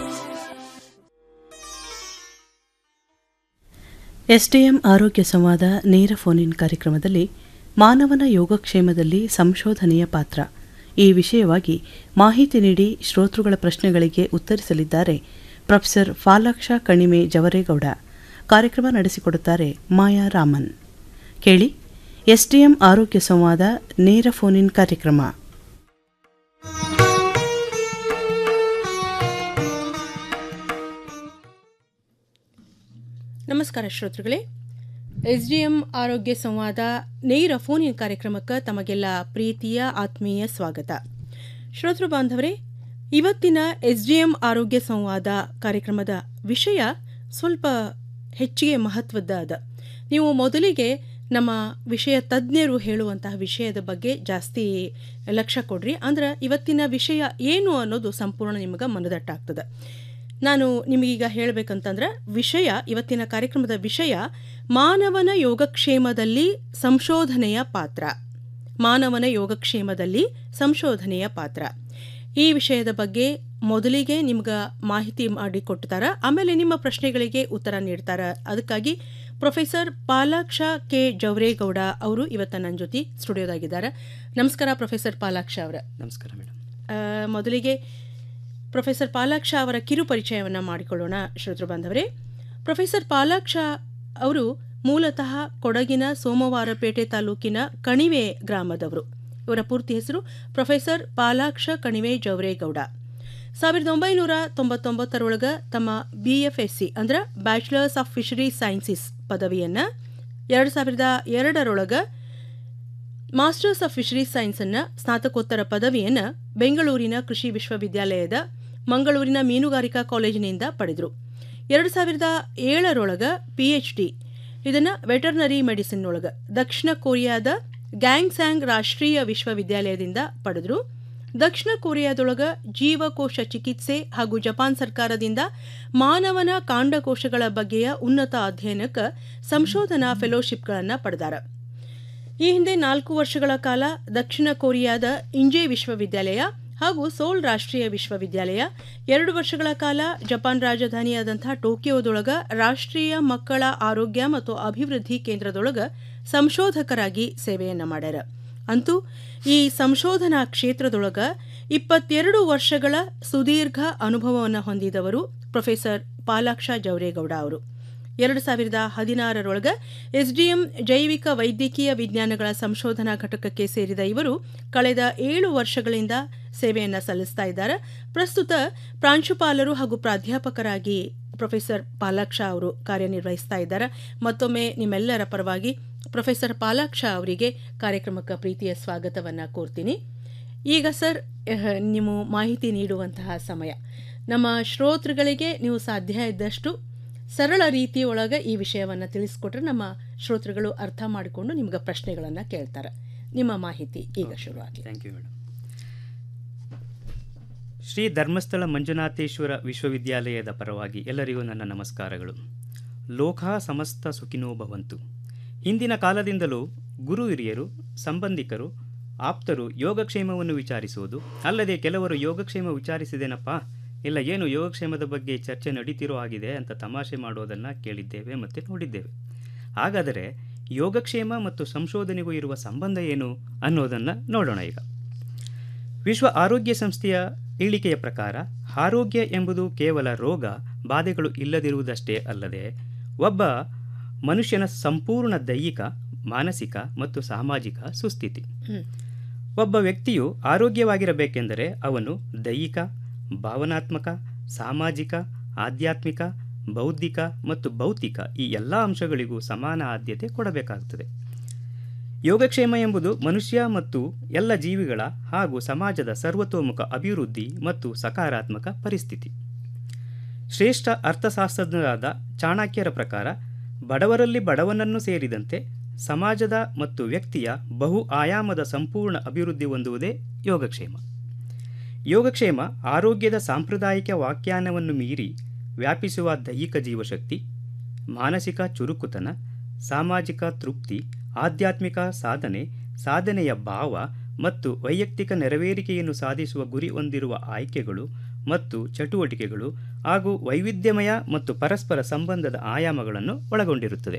ಎಸ್ಡಿಎಂ ಆರೋಗ್ಯ ಸಂವಾದ ನೇರ ಫೋನ್ ಇನ್ ಕಾರ್ಯಕ್ರಮದಲ್ಲಿ ಮಾನವನ ಯೋಗಕ್ಷೇಮದಲ್ಲಿ ಸಂಶೋಧನೆಯ ಪಾತ್ರ ಈ ವಿಷಯವಾಗಿ ಮಾಹಿತಿ ನೀಡಿ ಶ್ರೋತೃಗಳ ಪ್ರಶ್ನೆಗಳಿಗೆ ಉತ್ತರಿಸಲಿದ್ದಾರೆ ಪ್ರೊಫೆಸರ್ ಫಾಲಾಕ್ಷ ಕಣಿಮೆ ಜವರೇಗೌಡ ಕಾರ್ಯಕ್ರಮ ನಡೆಸಿಕೊಡುತ್ತಾರೆ ಮಾಯಾ ರಾಮನ್ ಕೇಳಿ ಎಸ್ಡಿಎಂ ಆರೋಗ್ಯ ಸಂವಾದ ನೇರ ಫೋನ್ ಇನ್ ಕಾರ್ಯಕ್ರಮ ನಮಸ್ಕಾರ ಶ್ರೋತೃಗಳೇ ಎಸ್ ಡಿ ಎಂ ಆರೋಗ್ಯ ಸಂವಾದ ನೇರ ಫೋನ್ ಇನ್ ಕಾರ್ಯಕ್ರಮಕ್ಕೆ ತಮಗೆಲ್ಲ ಪ್ರೀತಿಯ ಆತ್ಮೀಯ ಸ್ವಾಗತ ಶ್ರೋತೃ ಬಾಂಧವರೇ ಇವತ್ತಿನ ಎಸ್ ಡಿ ಎಂ ಆರೋಗ್ಯ ಸಂವಾದ ಕಾರ್ಯಕ್ರಮದ ವಿಷಯ ಸ್ವಲ್ಪ ಹೆಚ್ಚಿಗೆ ಮಹತ್ವದ ಅದ ನೀವು ಮೊದಲಿಗೆ ನಮ್ಮ ವಿಷಯ ತಜ್ಞರು ಹೇಳುವಂತಹ ವಿಷಯದ ಬಗ್ಗೆ ಜಾಸ್ತಿ ಲಕ್ಷ್ಯ ಕೊಡ್ರಿ ಅಂದ್ರೆ ಇವತ್ತಿನ ವಿಷಯ ಏನು ಅನ್ನೋದು ಸಂಪೂರ್ಣ ನಿಮಗೆ ಮನದಟ್ಟಾಗ್ತದೆ ನಾನು ನಿಮಗೀಗ ಹೇಳಬೇಕಂತಂದ್ರೆ ವಿಷಯ ಇವತ್ತಿನ ಕಾರ್ಯಕ್ರಮದ ವಿಷಯ ಮಾನವನ ಯೋಗಕ್ಷೇಮದಲ್ಲಿ ಸಂಶೋಧನೆಯ ಪಾತ್ರ ಮಾನವನ ಯೋಗಕ್ಷೇಮದಲ್ಲಿ ಸಂಶೋಧನೆಯ ಪಾತ್ರ ಈ ವಿಷಯದ ಬಗ್ಗೆ ಮೊದಲಿಗೆ ನಿಮ್ಗೆ ಮಾಹಿತಿ ಮಾಡಿಕೊಡ್ತಾರ ಆಮೇಲೆ ನಿಮ್ಮ ಪ್ರಶ್ನೆಗಳಿಗೆ ಉತ್ತರ ನೀಡ್ತಾರ ಅದಕ್ಕಾಗಿ ಪ್ರೊಫೆಸರ್ ಪಾಲಾಕ್ಷ ಕೆ ಜವರೇಗೌಡ ಅವರು ಇವತ್ತ ನನ್ನ ಜೊತೆ ಸ್ಟುಡಿಯೋದಾಗಿದ್ದಾರೆ ನಮಸ್ಕಾರ ಪ್ರೊಫೆಸರ್ ಪಾಲಾಕ್ಷ ಅವರ ನಮಸ್ಕಾರ ಮೇಡಮ್ ಮೊದಲಿಗೆ ಪ್ರೊಫೆಸರ್ ಪಾಲಾಕ್ಷ ಅವರ ಕಿರು ಪರಿಚಯವನ್ನು ಮಾಡಿಕೊಳ್ಳೋಣ ಶ್ರೋತೃ ಬಾಂಧವರೇ ಪ್ರೊಫೆಸರ್ ಪಾಲಾಕ್ಷ ಅವರು ಮೂಲತಃ ಕೊಡಗಿನ ಸೋಮವಾರಪೇಟೆ ತಾಲೂಕಿನ ಕಣಿವೆ ಗ್ರಾಮದವರು ಇವರ ಪೂರ್ತಿ ಹೆಸರು ಪ್ರೊಫೆಸರ್ ಪಾಲಾಕ್ಷ ಕಣಿವೆ ಜವರೇಗೌಡ ಸಾವಿರದ ಒಂಬೈನೂರ ತೊಂಬತ್ತೊಂಬತ್ತರೊಳಗ ತಮ್ಮ ಬಿ ಎಫ್ ಎಸ್ ಸಿ ಅಂದ್ರೆ ಬ್ಯಾಚುಲರ್ಸ್ ಆಫ್ ಫಿಶರಿ ಸೈನ್ಸಸ್ ಪದವಿಯನ್ನು ಎರಡು ಸಾವಿರದ ಎರಡರೊಳಗ ಮಾಸ್ಟರ್ಸ್ ಆಫ್ ಫಿಶರೀಸ್ ಸೈನ್ಸನ್ನು ಸ್ನಾತಕೋತ್ತರ ಪದವಿಯನ್ನು ಬೆಂಗಳೂರಿನ ಕೃಷಿ ವಿಶ್ವವಿದ್ಯಾಲಯದ ಮಂಗಳೂರಿನ ಮೀನುಗಾರಿಕಾ ಕಾಲೇಜಿನಿಂದ ಪಡೆದರು ಎರಡು ಸಾವಿರದ ಏಳರೊಳಗ ಪಿ ಎಚ್ ಡಿ ಇದನ್ನು ವೆಟರ್ನರಿ ಮೆಡಿಸಿನ್ ಒಳಗ ದಕ್ಷಿಣ ಕೊರಿಯಾದ ಗ್ಯಾಂಗ್ಸ್ಯಾಂಗ್ ರಾಷ್ಟ್ರೀಯ ವಿಶ್ವವಿದ್ಯಾಲಯದಿಂದ ಪಡೆದರು ದಕ್ಷಿಣ ಕೊರಿಯಾದೊಳಗ ಜೀವಕೋಶ ಚಿಕಿತ್ಸೆ ಹಾಗೂ ಜಪಾನ್ ಸರ್ಕಾರದಿಂದ ಮಾನವನ ಕಾಂಡಕೋಶಗಳ ಬಗ್ಗೆಯ ಉನ್ನತ ಅಧ್ಯಯನಕ್ಕೆ ಸಂಶೋಧನಾ ಫೆಲೋಶಿಪ್ಗಳನ್ನು ಪಡೆದಾರ ಈ ಹಿಂದೆ ನಾಲ್ಕು ವರ್ಷಗಳ ಕಾಲ ದಕ್ಷಿಣ ಕೊರಿಯಾದ ಇಂಜೆ ವಿಶ್ವವಿದ್ಯಾಲಯ ಹಾಗೂ ಸೋಲ್ ರಾಷ್ಟ್ರೀಯ ವಿಶ್ವವಿದ್ಯಾಲಯ ಎರಡು ವರ್ಷಗಳ ಕಾಲ ಜಪಾನ್ ರಾಜಧಾನಿಯಾದಂಥ ಟೋಕಿಯೋದೊಳಗ ರಾಷ್ಟ್ರೀಯ ಮಕ್ಕಳ ಆರೋಗ್ಯ ಮತ್ತು ಅಭಿವೃದ್ಧಿ ಕೇಂದ್ರದೊಳಗ ಸಂಶೋಧಕರಾಗಿ ಸೇವೆಯನ್ನ ಮಾಡ್ಯಾರ ಅಂತೂ ಈ ಸಂಶೋಧನಾ ಕ್ಷೇತ್ರದೊಳಗ ಇಪ್ಪತ್ತೆರಡು ವರ್ಷಗಳ ಸುದೀರ್ಘ ಅನುಭವವನ್ನು ಹೊಂದಿದವರು ಪ್ರೊಫೆಸರ್ ಪಾಲಾಕ್ಷ ಜವರೇಗೌಡ ಅವರು ಎರಡು ಸಾವಿರದ ಹದಿನಾರರೊಳಗ ಎಸ್ಡಿಎಂ ಜೈವಿಕ ವೈದ್ಯಕೀಯ ವಿಜ್ಞಾನಗಳ ಸಂಶೋಧನಾ ಘಟಕಕ್ಕೆ ಸೇರಿದ ಇವರು ಕಳೆದ ಏಳು ವರ್ಷಗಳಿಂದ ಸೇವೆಯನ್ನು ಸಲ್ಲಿಸ್ತಾ ಇದ್ದಾರೆ ಪ್ರಸ್ತುತ ಪ್ರಾಂಶುಪಾಲರು ಹಾಗೂ ಪ್ರಾಧ್ಯಾಪಕರಾಗಿ ಪ್ರೊಫೆಸರ್ ಪಾಲಾಕ್ಷ ಅವರು ಕಾರ್ಯನಿರ್ವಹಿಸ್ತಾ ಇದ್ದಾರೆ ಮತ್ತೊಮ್ಮೆ ನಿಮ್ಮೆಲ್ಲರ ಪರವಾಗಿ ಪ್ರೊಫೆಸರ್ ಪಾಲಾಕ್ಷ ಅವರಿಗೆ ಕಾರ್ಯಕ್ರಮಕ್ಕೆ ಪ್ರೀತಿಯ ಸ್ವಾಗತವನ್ನು ಕೋರ್ತೀನಿ ಈಗ ಸರ್ ನೀವು ಮಾಹಿತಿ ನೀಡುವಂತಹ ಸಮಯ ನಮ್ಮ ಶ್ರೋತೃಗಳಿಗೆ ನೀವು ಸಾಧ್ಯ ಇದ್ದಷ್ಟು ಸರಳ ರೀತಿಯೊಳಗೆ ಈ ವಿಷಯವನ್ನು ತಿಳಿಸ್ಕೊಟ್ರೆ ನಮ್ಮ ಶ್ರೋತೃಗಳು ಅರ್ಥ ಮಾಡಿಕೊಂಡು ನಿಮ್ಗೆ ಪ್ರಶ್ನೆಗಳನ್ನು ಕೇಳ್ತಾರೆ ನಿಮ್ಮ ಮಾಹಿತಿ ಈಗ ಶುರುವಾಗಿ thank you madam Shri Dharmasthala Manjunatheshwara ವಿಶ್ವವಿದ್ಯಾಲಯದ ಪರವಾಗಿ ಎಲ್ಲರಿಗೂ ನನ್ನ ನಮಸ್ಕಾರಗಳು ಲೋಕ ಸಮಸ್ತ ಸುಖಿನೋ ಭವಂತು ಹಿಂದಿನ ಕಾಲದಿಂದಲೂ ಗುರು ಹಿರಿಯರು ಸಂಬಂಧಿಕರು ಆಪ್ತರು ಯೋಗಕ್ಷೇಮವನ್ನು ವಿಚಾರಿಸುವುದು ಅಲ್ಲದೆ ಕೆಲವರು ಯೋಗಕ್ಷೇಮ ವಿಚಾರಿಸಿದೇನಪ್ಪ ಇಲ್ಲ ಏನು ಯೋಗಕ್ಷೇಮದ ಬಗ್ಗೆ ಚರ್ಚೆ ನಡೀತಿರೋ ಆಗಿದೆ ಅಂತ ತಮಾಷೆ ಮಾಡೋದನ್ನು ಕೇಳಿದ್ದೇವೆ ಮತ್ತು ನೋಡಿದ್ದೇವೆ ಹಾಗಾದರೆ ಯೋಗಕ್ಷೇಮ ಮತ್ತು ಸಂಶೋಧನೆಗೂ ಇರುವ ಸಂಬಂಧ ಏನು ಅನ್ನೋದನ್ನು ನೋಡೋಣ ಈಗ ವಿಶ್ವ ಆರೋಗ್ಯ ಸಂಸ್ಥೆಯ ಹೇಳಿಕೆಯ ಪ್ರಕಾರ ಆರೋಗ್ಯ ಎಂಬುದು ಕೇವಲ ರೋಗ ಬಾಧೆಗಳು ಇಲ್ಲದಿರುವುದಷ್ಟೇ ಅಲ್ಲದೆ ಒಬ್ಬ ಮನುಷ್ಯನ ಸಂಪೂರ್ಣ ದೈಹಿಕ ಮಾನಸಿಕ ಮತ್ತು ಸಾಮಾಜಿಕ ಸುಸ್ಥಿತಿ ಒಬ್ಬ ವ್ಯಕ್ತಿಯು ಆರೋಗ್ಯವಾಗಿರಬೇಕೆಂದರೆ ಅವನು ದೈಹಿಕ ಭಾವನಾತ್ಮಕ ಸಾಮಾಜಿಕ ಆಧ್ಯಾತ್ಮಿಕ ಬೌದ್ಧಿಕ ಮತ್ತು ಭೌತಿಕ ಈ ಎಲ್ಲ ಅಂಶಗಳಿಗೂ ಸಮಾನ ಆದ್ಯತೆ ಕೊಡಬೇಕಾಗುತ್ತದೆ ಯೋಗಕ್ಷೇಮ ಎಂಬುದು ಮನುಷ್ಯ ಮತ್ತು ಎಲ್ಲ ಜೀವಿಗಳ ಹಾಗೂ ಸಮಾಜದ ಸರ್ವತೋಮುಖ ಅಭಿವೃದ್ಧಿ ಮತ್ತು ಸಕಾರಾತ್ಮಕ ಪರಿಸ್ಥಿತಿ ಶ್ರೇಷ್ಠ ಅರ್ಥಶಾಸ್ತ್ರಜ್ಞರಾದ ಚಾಣಕ್ಯರ ಪ್ರಕಾರ ಬಡವರಲ್ಲಿ ಬಡವನನ್ನು ಸೇರಿದಂತೆ ಸಮಾಜದ ಮತ್ತು ವ್ಯಕ್ತಿಯ ಬಹು ಆಯಾಮದ ಸಂಪೂರ್ಣ ಅಭಿವೃದ್ಧಿ ಹೊಂದುವುದೇ ಯೋಗಕ್ಷೇಮ ಯೋಗಕ್ಷೇಮ ಆರೋಗ್ಯದ ಸಾಂಪ್ರದಾಯಿಕ ವ್ಯಾಖ್ಯಾನವನ್ನು ಮೀರಿ ವ್ಯಾಪಿಸುವ ದೈಹಿಕ ಜೀವಶಕ್ತಿ ಮಾನಸಿಕ ಚುರುಕುತನ ಸಾಮಾಜಿಕ ತೃಪ್ತಿ ಆಧ್ಯಾತ್ಮಿಕ ಸಾಧನೆ ಸಾಧನೆಯ ಭಾವ ಮತ್ತು ವೈಯಕ್ತಿಕ ನೆರವೇರಿಕೆಯನ್ನು ಸಾಧಿಸುವ ಗುರಿ ಹೊಂದಿರುವ ಆಯ್ಕೆಗಳು ಮತ್ತು ಚಟುವಟಿಕೆಗಳು ಹಾಗೂ ವೈವಿಧ್ಯಮಯ ಮತ್ತು ಪರಸ್ಪರ ಸಂಬಂಧದ ಆಯಾಮಗಳನ್ನು ಒಳಗೊಂಡಿರುತ್ತದೆ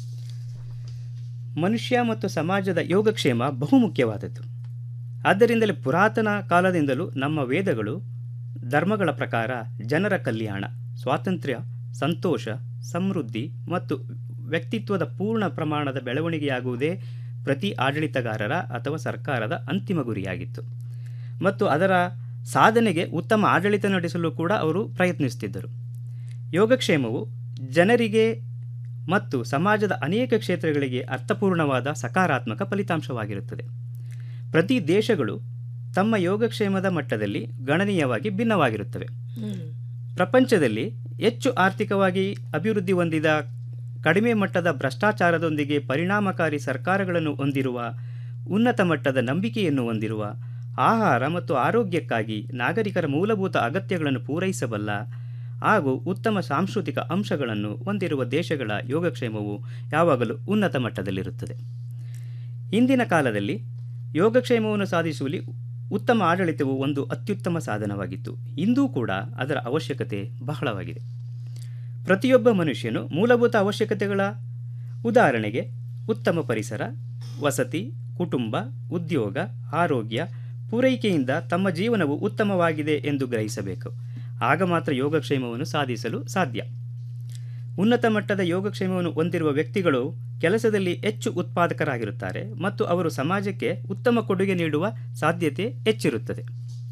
ಮನುಷ್ಯ ಮತ್ತು ಸಮಾಜದ ಯೋಗಕ್ಷೇಮ ಬಹುಮುಖ್ಯವಾದದ್ದು ಆದ್ದರಿಂದಲೇ ಪುರಾತನ ಕಾಲದಿಂದಲೂ ನಮ್ಮ ವೇದಗಳು ಧರ್ಮಗಳ ಪ್ರಕಾರ ಜನರ ಕಲ್ಯಾಣ ಸ್ವಾತಂತ್ರ್ಯ ಸಂತೋಷ ಸಮೃದ್ಧಿ ಮತ್ತು ವ್ಯಕ್ತಿತ್ವದ ಪೂರ್ಣ ಪ್ರಮಾಣದ ಬೆಳವಣಿಗೆಯಾಗುವುದೇ ಪ್ರತಿ ಆಡಳಿತಗಾರರ ಅಥವಾ ಸರ್ಕಾರದ ಅಂತಿಮ ಗುರಿಯಾಗಿತ್ತು ಮತ್ತು ಅದರ ಸಾಧನೆಗೆ ಉತ್ತಮ ಆಡಳಿತ ನಡೆಸಲು ಕೂಡ ಅವರು ಪ್ರಯತ್ನಿಸುತ್ತಿದ್ದರು ಯೋಗಕ್ಷೇಮವು ಜನರಿಗೆ ಮತ್ತು ಸಮಾಜದ ಅನೇಕ ಕ್ಷೇತ್ರಗಳಿಗೆ ಅರ್ಥಪೂರ್ಣವಾದ ಸಕಾರಾತ್ಮಕ ಫಲಿತಾಂಶವಾಗಿರುತ್ತದೆ ಪ್ರತಿ ದೇಶಗಳು ತಮ್ಮ ಯೋಗಕ್ಷೇಮದ ಮಟ್ಟದಲ್ಲಿ ಗಣನೀಯವಾಗಿ ಭಿನ್ನವಾಗಿರುತ್ತವೆ ಪ್ರಪಂಚದಲ್ಲಿ ಹೆಚ್ಚು ಆರ್ಥಿಕವಾಗಿ ಅಭಿವೃದ್ಧಿ ಹೊಂದಿದ ಕಡಿಮೆ ಮಟ್ಟದ ಭ್ರಷ್ಟಾಚಾರದೊಂದಿಗೆ ಪರಿಣಾಮಕಾರಿ ಸರ್ಕಾರಗಳನ್ನು ಹೊಂದಿರುವ ಉನ್ನತ ಮಟ್ಟದ ನಂಬಿಕೆಯನ್ನು ಹೊಂದಿರುವ ಆಹಾರ ಮತ್ತು ಆರೋಗ್ಯಕ್ಕಾಗಿ ನಾಗರಿಕರ ಮೂಲಭೂತ ಅಗತ್ಯಗಳನ್ನು ಪೂರೈಸಬಲ್ಲ ಹಾಗೂ ಉತ್ತಮ ಸಾಂಸ್ಕೃತಿಕ ಅಂಶಗಳನ್ನು ಹೊಂದಿರುವ ದೇಶಗಳ ಯೋಗಕ್ಷೇಮವು ಯಾವಾಗಲೂ ಉನ್ನತ ಮಟ್ಟದಲ್ಲಿರುತ್ತದೆ ಇಂದಿನ ಕಾಲದಲ್ಲಿ ಯೋಗಕ್ಷೇಮವನ್ನು ಸಾಧಿಸುವಲ್ಲಿ ಉತ್ತಮ ಆಡಳಿತವು ಒಂದು ಅತ್ಯುತ್ತಮ ಸಾಧನವಾಗಿತ್ತು ಇಂದೂ ಕೂಡ ಅದರ ಅವಶ್ಯಕತೆ ಬಹಳವಾಗಿದೆ ಪ್ರತಿಯೊಬ್ಬ ಮನುಷ್ಯನು ಮೂಲಭೂತ ಅವಶ್ಯಕತೆಗಳ ಉದಾಹರಣೆಗೆ ಉತ್ತಮ ಪರಿಸರ ವಸತಿ ಕುಟುಂಬ ಉದ್ಯೋಗ ಆರೋಗ್ಯ ಪೂರೈಕೆಯಿಂದ ತಮ್ಮ ಜೀವನವು ಉತ್ತಮವಾಗಿದೆ ಎಂದು ಗ್ರಹಿಸಬೇಕು ಆಗ ಮಾತ್ರ ಯೋಗಕ್ಷೇಮವನ್ನು ಸಾಧಿಸಲು ಸಾಧ್ಯ ಉನ್ನತ ಮಟ್ಟದ ಯೋಗಕ್ಷೇಮವನ್ನು ಹೊಂದಿರುವ ವ್ಯಕ್ತಿಗಳು ಕೆಲಸದಲ್ಲಿ ಹೆಚ್ಚು ಉತ್ಪಾದಕರಾಗಿರುತ್ತಾರೆ ಮತ್ತು ಅವರು ಸಮಾಜಕ್ಕೆ ಉತ್ತಮ ಕೊಡುಗೆ ನೀಡುವ ಸಾಧ್ಯತೆ ಹೆಚ್ಚಿರುತ್ತದೆ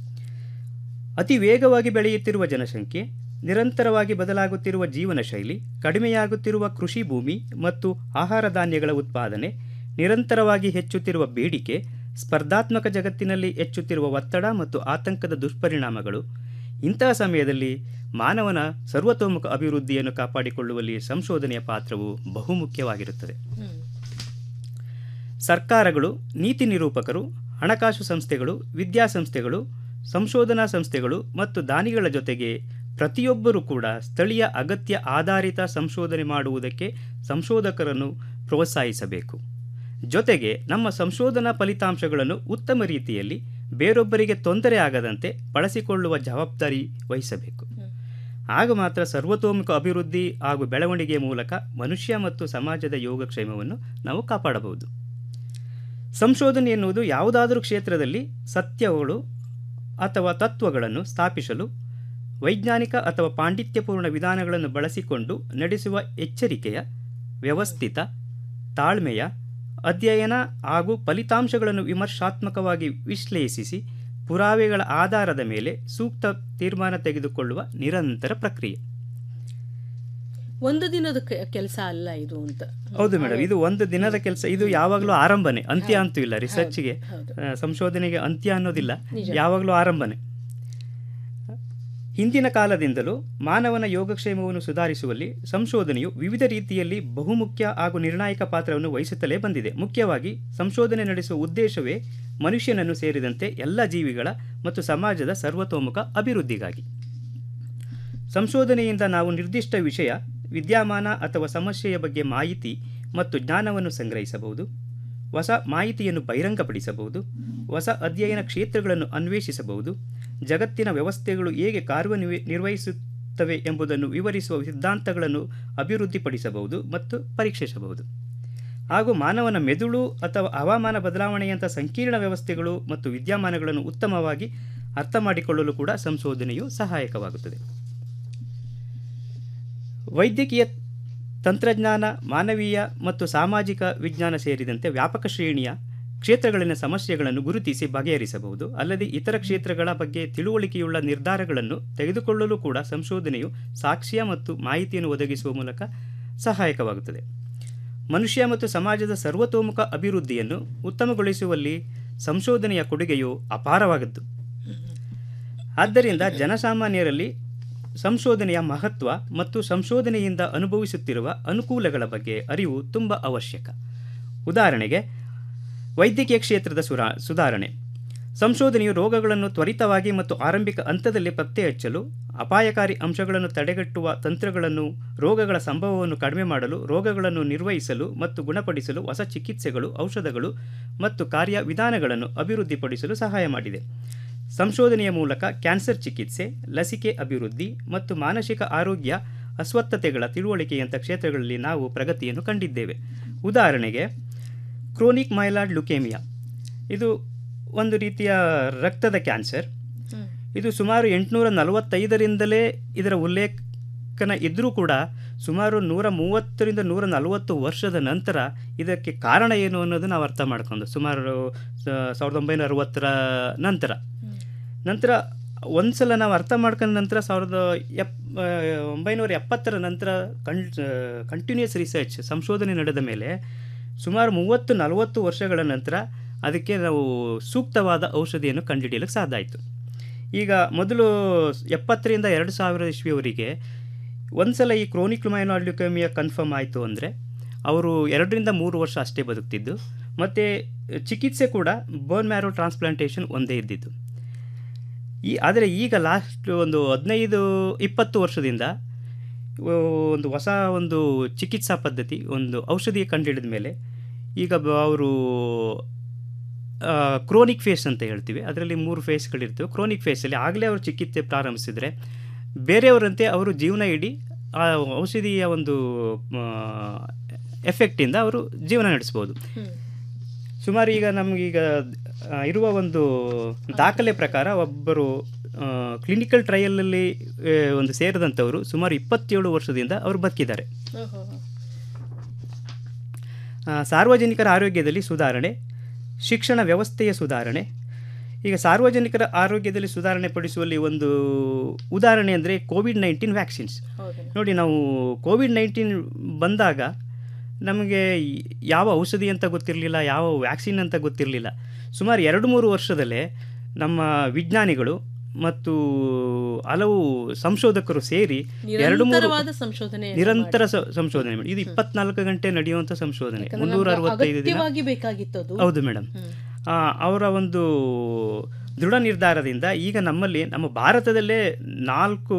ಅತಿ ವೇಗವಾಗಿ ಬೆಳೆಯುತ್ತಿರುವ ಜನಸಂಖ್ಯೆ ನಿರಂತರವಾಗಿ ಬದಲಾಗುತ್ತಿರುವ ಜೀವನ ಶೈಲಿ ಕಡಿಮೆಯಾಗುತ್ತಿರುವ ಕೃಷಿ ಭೂಮಿ ಮತ್ತು ಆಹಾರ ಧಾನ್ಯಗಳ ಉತ್ಪಾದನೆ ನಿರಂತರವಾಗಿ ಹೆಚ್ಚುತ್ತಿರುವ ಬೇಡಿಕೆ ಸ್ಪರ್ಧಾತ್ಮಕ ಜಗತ್ತಿನಲ್ಲಿ ಹೆಚ್ಚುತ್ತಿರುವ ಒತ್ತಡ ಮತ್ತು ಆತಂಕದ ದುಷ್ಪರಿಣಾಮಗಳು ಇಂತಹ ಸಮಯದಲ್ಲಿ ಮಾನವನ ಸರ್ವತೋಮುಖ ಅಭಿವೃದ್ಧಿಯನ್ನು ಕಾಪಾಡಿಕೊಳ್ಳುವಲ್ಲಿ ಸಂಶೋಧನೆಯ ಪಾತ್ರವು ಬಹುಮುಖ್ಯವಾಗಿರುತ್ತದೆ ಸರ್ಕಾರಗಳು ನೀತಿ ನಿರೂಪಕರು ಹಣಕಾಸು ಸಂಸ್ಥೆಗಳು ವಿದ್ಯಾಸಂಸ್ಥೆಗಳು ಸಂಶೋಧನಾ ಸಂಸ್ಥೆಗಳು ಮತ್ತು ದಾನಿಗಳ ಜೊತೆಗೆ ಪ್ರತಿಯೊಬ್ಬರೂ ಕೂಡ ಸ್ಥಳೀಯ ಅಗತ್ಯ ಆಧಾರಿತ ಸಂಶೋಧನೆ ಮಾಡುವುದಕ್ಕೆ ಸಂಶೋಧಕರನ್ನು ಪ್ರೋತ್ಸಾಹಿಸಬೇಕು ಜೊತೆಗೆ ನಮ್ಮ ಸಂಶೋಧನಾ ಫಲಿತಾಂಶಗಳನ್ನು ಉತ್ತಮ ರೀತಿಯಲ್ಲಿ ಬೇರೊಬ್ಬರಿಗೆ ತೊಂದರೆ ಆಗದಂತೆ ಬಳಸಿಕೊಳ್ಳುವ ಜವಾಬ್ದಾರಿ ವಹಿಸಬೇಕು ಆಗ ಮಾತ್ರ ಸರ್ವತೋಮುಖ ಅಭಿವೃದ್ಧಿ ಹಾಗೂ ಬೆಳವಣಿಗೆಯ ಮೂಲಕ ಮನುಷ್ಯ ಮತ್ತು ಸಮಾಜದ ಯೋಗಕ್ಷೇಮವನ್ನು ನಾವು ಕಾಪಾಡಬಹುದು ಸಂಶೋಧನೆ ಎನ್ನುವುದು ಯಾವುದಾದರೂ ಕ್ಷೇತ್ರದಲ್ಲಿ ಸತ್ಯಗಳು ಅಥವಾ ತತ್ವಗಳನ್ನು ಸ್ಥಾಪಿಸಲು ವೈಜ್ಞಾನಿಕ ಅಥವಾ ಪಾಂಡಿತ್ಯಪೂರ್ಣ ವಿಧಾನಗಳನ್ನು ಬಳಸಿಕೊಂಡು ನಡೆಸುವ ಎಚ್ಚರಿಕೆಯ ವ್ಯವಸ್ಥಿತ ತಾಳ್ಮೆಯ ಅಧ್ಯಯನ ಹಾಗೂ ಫಲಿತಾಂಶಗಳನ್ನು ವಿಮರ್ಶಾತ್ಮಕವಾಗಿ ವಿಶ್ಲೇಷಿಸಿ ಪುರಾವೆಗಳ ಆಧಾರದ ಮೇಲೆ ಸೂಕ್ತ ತೀರ್ಮಾನ ತೆಗೆದುಕೊಳ್ಳುವ ನಿರಂತರ ಪ್ರಕ್ರಿಯೆ ಒಂದು ದಿನದ ಕೆಲಸ ಅಲ್ಲ ಇದು ಅಂತ ಹೌದು ಮೇಡಮ್ ಇದು ಒಂದು ದಿನದ ಕೆಲಸ ಇದು ಯಾವಾಗಲೂ ಆರಂಭನೆ ಅಂತ್ಯ ಅಂತೂ ಇಲ್ಲ ರಿಸರ್ಚ್ಗೆ ಸಂಶೋಧನೆಗೆ ಅಂತ್ಯ ಅನ್ನೋದಿಲ್ಲ ಯಾವಾಗಲೂ ಆರಂಭನೆ ಹಿಂದಿನ ಕಾಲದಿಂದಲೂ ಮಾನವನ ಯೋಗಕ್ಷೇಮವನ್ನು ಸುಧಾರಿಸುವಲ್ಲಿ ಸಂಶೋಧನೆಯು ವಿವಿಧ ರೀತಿಯಲ್ಲಿ ಬಹುಮುಖ್ಯ ಹಾಗೂ ನಿರ್ಣಾಯಕ ಪಾತ್ರವನ್ನು ವಹಿಸುತ್ತಲೇ ಬಂದಿದೆ ಮುಖ್ಯವಾಗಿ ಸಂಶೋಧನೆ ನಡೆಸುವ ಉದ್ದೇಶವೇ ಮನುಷ್ಯನನ್ನು ಸೇರಿದಂತೆ ಎಲ್ಲ ಜೀವಿಗಳ ಮತ್ತು ಸಮಾಜದ ಸರ್ವತೋಮುಖ ಅಭಿವೃದ್ಧಿಗಾಗಿ ಸಂಶೋಧನೆಯಿಂದ ನಾವು ನಿರ್ದಿಷ್ಟ ವಿಷಯ ವಿದ್ಯಮಾನ ಅಥವಾ ಸಮಸ್ಯೆಯ ಬಗ್ಗೆ ಮಾಹಿತಿ ಮತ್ತು ಜ್ಞಾನವನ್ನು ಸಂಗ್ರಹಿಸಬಹುದು ಹೊಸ ಮಾಹಿತಿಯನ್ನು ಬಹಿರಂಗಪಡಿಸಬಹುದು ಹೊಸ ಅಧ್ಯಯನ ಕ್ಷೇತ್ರಗಳನ್ನು ಅನ್ವೇಷಿಸಬಹುದು ಜಗತ್ತಿನ ವ್ಯವಸ್ಥೆಗಳು ಹೇಗೆ ಕಾರ್ಯನಿರ್ವ ನಿರ್ವಹಿಸುತ್ತವೆ ಎಂಬುದನ್ನು ವಿವರಿಸುವ ಸಿದ್ಧಾಂತಗಳನ್ನು ಅಭಿವೃದ್ಧಿಪಡಿಸಬಹುದು ಮತ್ತು ಪರೀಕ್ಷಿಸಬಹುದು ಹಾಗೂ ಮಾನವನ ಮೆದುಳು ಅಥವಾ ಹವಾಮಾನ ಬದಲಾವಣೆಯಂಥ ಸಂಕೀರ್ಣ ವ್ಯವಸ್ಥೆಗಳು ಮತ್ತು ವಿದ್ಯಮಾನಗಳನ್ನು ಉತ್ತಮವಾಗಿ ಅರ್ಥ ಮಾಡಿಕೊಳ್ಳಲು ಕೂಡ ಸಂಶೋಧನೆಯು ಸಹಾಯಕವಾಗುತ್ತದೆ ವೈದ್ಯಕೀಯ ತಂತ್ರಜ್ಞಾನ ಮಾನವೀಯ ಮತ್ತು ಸಾಮಾಜಿಕ ವಿಜ್ಞಾನ ಸೇರಿದಂತೆ ವ್ಯಾಪಕ ಶ್ರೇಣಿಯ ಕ್ಷೇತ್ರಗಳಲ್ಲಿನ ಸಮಸ್ಯೆಗಳನ್ನು ಗುರುತಿಸಿ ಬಗೆಹರಿಸಬಹುದು ಅಲ್ಲದೆ ಇತರ ಕ್ಷೇತ್ರಗಳ ಬಗ್ಗೆ ತಿಳುವಳಿಕೆಯುಳ್ಳ ನಿರ್ಧಾರಗಳನ್ನು ತೆಗೆದುಕೊಳ್ಳಲು ಕೂಡ ಸಂಶೋಧನೆಯು ಸಾಕ್ಷ್ಯ ಮತ್ತು ಮಾಹಿತಿಯನ್ನು ಒದಗಿಸುವ ಮೂಲಕ ಸಹಾಯಕವಾಗುತ್ತದೆ ಮನುಷ್ಯ ಮತ್ತು ಸಮಾಜದ ಸರ್ವತೋಮುಖ ಅಭಿವೃದ್ಧಿಯನ್ನು ಉತ್ತಮಗೊಳಿಸುವಲ್ಲಿ ಸಂಶೋಧನೆಯ ಕೊಡುಗೆಯು ಅಪಾರವಾಗದ್ದು ಆದ್ದರಿಂದ ಜನಸಾಮಾನ್ಯರಲ್ಲಿ ಸಂಶೋಧನೆಯ ಮಹತ್ವ ಮತ್ತು ಸಂಶೋಧನೆಯಿಂದ ಅನುಭವಿಸುತ್ತಿರುವ ಅನುಕೂಲಗಳ ಬಗ್ಗೆ ಅರಿವು ತುಂಬ ಅವಶ್ಯಕ ಉದಾಹರಣೆಗೆ ವೈದ್ಯಕೀಯ ಕ್ಷೇತ್ರದ ಸುರಾ ಸುಧಾರಣೆ ಸಂಶೋಧನೆಯು ರೋಗಗಳನ್ನು ತ್ವರಿತವಾಗಿ ಮತ್ತು ಆರಂಭಿಕ ಹಂತದಲ್ಲಿ ಪತ್ತೆ ಹಚ್ಚಲು ಅಪಾಯಕಾರಿ ಅಂಶಗಳನ್ನು ತಡೆಗಟ್ಟುವ ತಂತ್ರಗಳನ್ನು ರೋಗಗಳ ಸಂಭವವನ್ನು ಕಡಿಮೆ ಮಾಡಲು ರೋಗಗಳನ್ನು ನಿರ್ವಹಿಸಲು ಮತ್ತು ಗುಣಪಡಿಸಲು ಹೊಸ ಚಿಕಿತ್ಸೆಗಳು ಔಷಧಗಳು ಮತ್ತು ಕಾರ್ಯವಿಧಾನಗಳನ್ನು ಅಭಿವೃದ್ಧಿಪಡಿಸಲು ಸಹಾಯ ಮಾಡಿದೆ ಸಂಶೋಧನೆಯ ಮೂಲಕ ಕ್ಯಾನ್ಸರ್ ಚಿಕಿತ್ಸೆ ಲಸಿಕೆ ಅಭಿವೃದ್ಧಿ ಮತ್ತು ಮಾನಸಿಕ ಆರೋಗ್ಯ ಅಸ್ವಸ್ಥತೆಗಳ ತಿಳುವಳಿಕೆಯಂಥ ಕ್ಷೇತ್ರಗಳಲ್ಲಿ ನಾವು ಪ್ರಗತಿಯನ್ನು ಕಂಡಿದ್ದೇವೆ ಉದಾಹರಣೆಗೆ ಕ್ರೋನಿಕ್ ಮೈಲಾಯ್ಡ್ ಲುಕೇಮಿಯಾ ಇದು ಒಂದು ರೀತಿಯ ರಕ್ತದ ಕ್ಯಾನ್ಸರ್ ಇದು ಸುಮಾರು ಎಂಟುನೂರ ನಲವತ್ತೈದರಿಂದಲೇ ಇದರ ಉಲ್ಲೇಖನ ಇದ್ದರೂ ಕೂಡ ಸುಮಾರು ನೂರ ಮೂವತ್ತರಿಂದ ನೂರ ನಲವತ್ತು ವರ್ಷದ ನಂತರ ಇದಕ್ಕೆ ಕಾರಣ ಏನು ಅನ್ನೋದು ನಾವು ಅರ್ಥ ಮಾಡ್ಕೊಂಡು ಸುಮಾರು ಸ- ಸಾವಿರದ ಒಂಬೈನೂರ ಅರವತ್ತರ ನಂತರ ನಂತರ ಒಂದ್ಸಲ ನಾವು ಅರ್ಥ ಮಾಡ್ಕೊಂಡ ನಂತರ ಸಾವಿರದ ಎಪ್ ಆ, ಒಂಬೈನೂರ ಎಪ್ಪತ್ತರ ನಂತರ ಕನ್ ಕಂಟಿನ್ಯೂಸ್ ರಿಸರ್ಚ್ ಸಂಶೋಧನೆ ನಡೆದ ಮೇಲೆ ಸುಮಾರು ಮೂವತ್ತು ನಲವತ್ತು ವರ್ಷಗಳ ನಂತರ ಅದಕ್ಕೆ ನಾವು ಸೂಕ್ತವಾದ ಔಷಧಿಯನ್ನು ಕಂಡುಹಿಡಿಯಲಿಕ್ಕೆ ಸಾಧ್ಯ ಆಯಿತು ಈಗ ಮೊದಲು ಎಪ್ಪತ್ತರಿಂದ ಎರಡು ಸಾವಿರ ಇಸ್ವಿಯವರಿಗೆ ಒಂದ್ಸಲ ಈ ಕ್ರೋನಿಕ್ ಲ್ಯುಕೇಮಿಯಾ ಕನ್ಫರ್ಮ್ ಆಯಿತು ಅಂದರೆ ಅವರು ಎರಡರಿಂದ ಮೂರು ವರ್ಷ ಅಷ್ಟೇ ಬದುಕ್ತಿದ್ದು ಮತ್ತು ಚಿಕಿತ್ಸೆ ಕೂಡ ಬೋನ್ ಮ್ಯಾರೋ ಟ್ರಾನ್ಸ್ಪ್ಲಾಂಟೇಷನ್ ಒಂದೇ ಇದ್ದಿದ್ದು ಈ ಆದರೆ ಈಗ ಲಾಸ್ಟ್ ಒಂದು ಹದಿನೈದು ಇಪ್ಪತ್ತು ವರ್ಷದಿಂದ ಒಂದು ಹೊಸ ಒಂದು ಚಿಕಿತ್ಸಾ ಪದ್ಧತಿ ಒಂದು ಔಷಧಿ ಕಂಡುಹಿಡಿದ ಮೇಲೆ ಈಗ ಬ- ಅವರು ಕ್ರೋನಿಕ್ ಫೇಸ್ ಅಂತ ಹೇಳ್ತೀವಿ ಅದರಲ್ಲಿ ಮೂರು ಫೇಸ್ಗಳಿರ್ತವೆ ಕ್ರೋನಿಕ್ ಫೇಸಲ್ಲಿ ಆಗಲೇ ಅವರು ಚಿಕಿತ್ಸೆ ಪ್ರಾರಂಭಿಸಿದರೆ ಬೇರೆಯವರಂತೆ ಅವರು ಜೀವನ ಇಡೀ ಆ ಔಷಧಿಯ ಒಂದು ಎಫೆಕ್ಟಿಂದ ಅವರು ಜೀವನ ನಡೆಸ್ಬೋದು ಸುಮಾರು ಈಗ ನಮಗೀಗ ಆ, ಇರುವ ಒಂದು ದಾಖಲೆ ಪ್ರಕಾರ ಒಬ್ಬರು ಕ್ಲಿನಿಕಲ್ ಟ್ರಯಲಲ್ಲಿ ಆ, ಒಂದು ಸೇರಿದಂಥವರು ಸುಮಾರು ಇಪ್ಪತ್ತೇಳು ವರ್ಷದಿಂದ ಅವರು ಬದುಕಿದ್ದಾರೆ ಆ, ಸಾರ್ವಜನಿಕರ ಆರೋಗ್ಯದಲ್ಲಿ ಸುಧಾರಣೆ ಶಿಕ್ಷಣ ವ್ಯವಸ್ಥೆಯ ಸುಧಾರಣೆ ಈಗ ಸಾರ್ವಜನಿಕರ ಆರೋಗ್ಯದಲ್ಲಿ ಸುಧಾರಣೆ ಪಡಿಸುವಲ್ಲಿ ಒಂದು ಉದಾಹರಣೆ ಅಂದರೆ ಕೋವಿಡ್ ನೈನ್ಟೀನ್ ವ್ಯಾಕ್ಸಿನ್ಸ್ ನೋಡಿ ನಾವು ಕೋವಿಡ್ ನೈನ್ಟೀನ್ ಬಂದಾಗ ನಮಗೆ ಯಾವ ಔಷಧಿ ಅಂತ ಗೊತ್ತಿರಲಿಲ್ಲ ಯಾವ ವ್ಯಾಕ್ಸಿನ್ ಅಂತ ಗೊತ್ತಿರಲಿಲ್ಲ ಸುಮಾರು ಎರಡು ಮೂರು ವರ್ಷದಲ್ಲೇ ನಮ್ಮ ವಿಜ್ಞಾನಿಗಳು ಮತ್ತು ಹಲವು ಸಂಶೋಧಕರು ಸೇರಿ ಎರಡು ಮೂರು ನಿರಂತರವಾದ ಸಂಶೋಧನೆ ನಿರಂತರ ಸ- ಸಂಶೋಧನೆ ಮಾಡಿ ಇದು ಇಪ್ಪತ್ನಾಲ್ಕು ಗಂಟೆ ನಡೆಯುವಂಥ ಸಂಶೋಧನೆ ಯಾಕಂದ್ರೆ ಮುನ್ನೂರ ನಮ್ಗೆ ಅರವತ್ತೈದು ದಿನ ಅಗತ್ಯವಾಗಿ ಬೇಕಾಗಿತ್ತು ಅದು. ಹೌದು ಮೇಡಮ್ ಅವರ ಒಂದು ದೃಢ ನಿರ್ಧಾರದಿಂದ ಈಗ ನಮ್ಮಲ್ಲಿ ನಮ್ಮ ಭಾರತದಲ್ಲೇ ನಾಲ್ಕು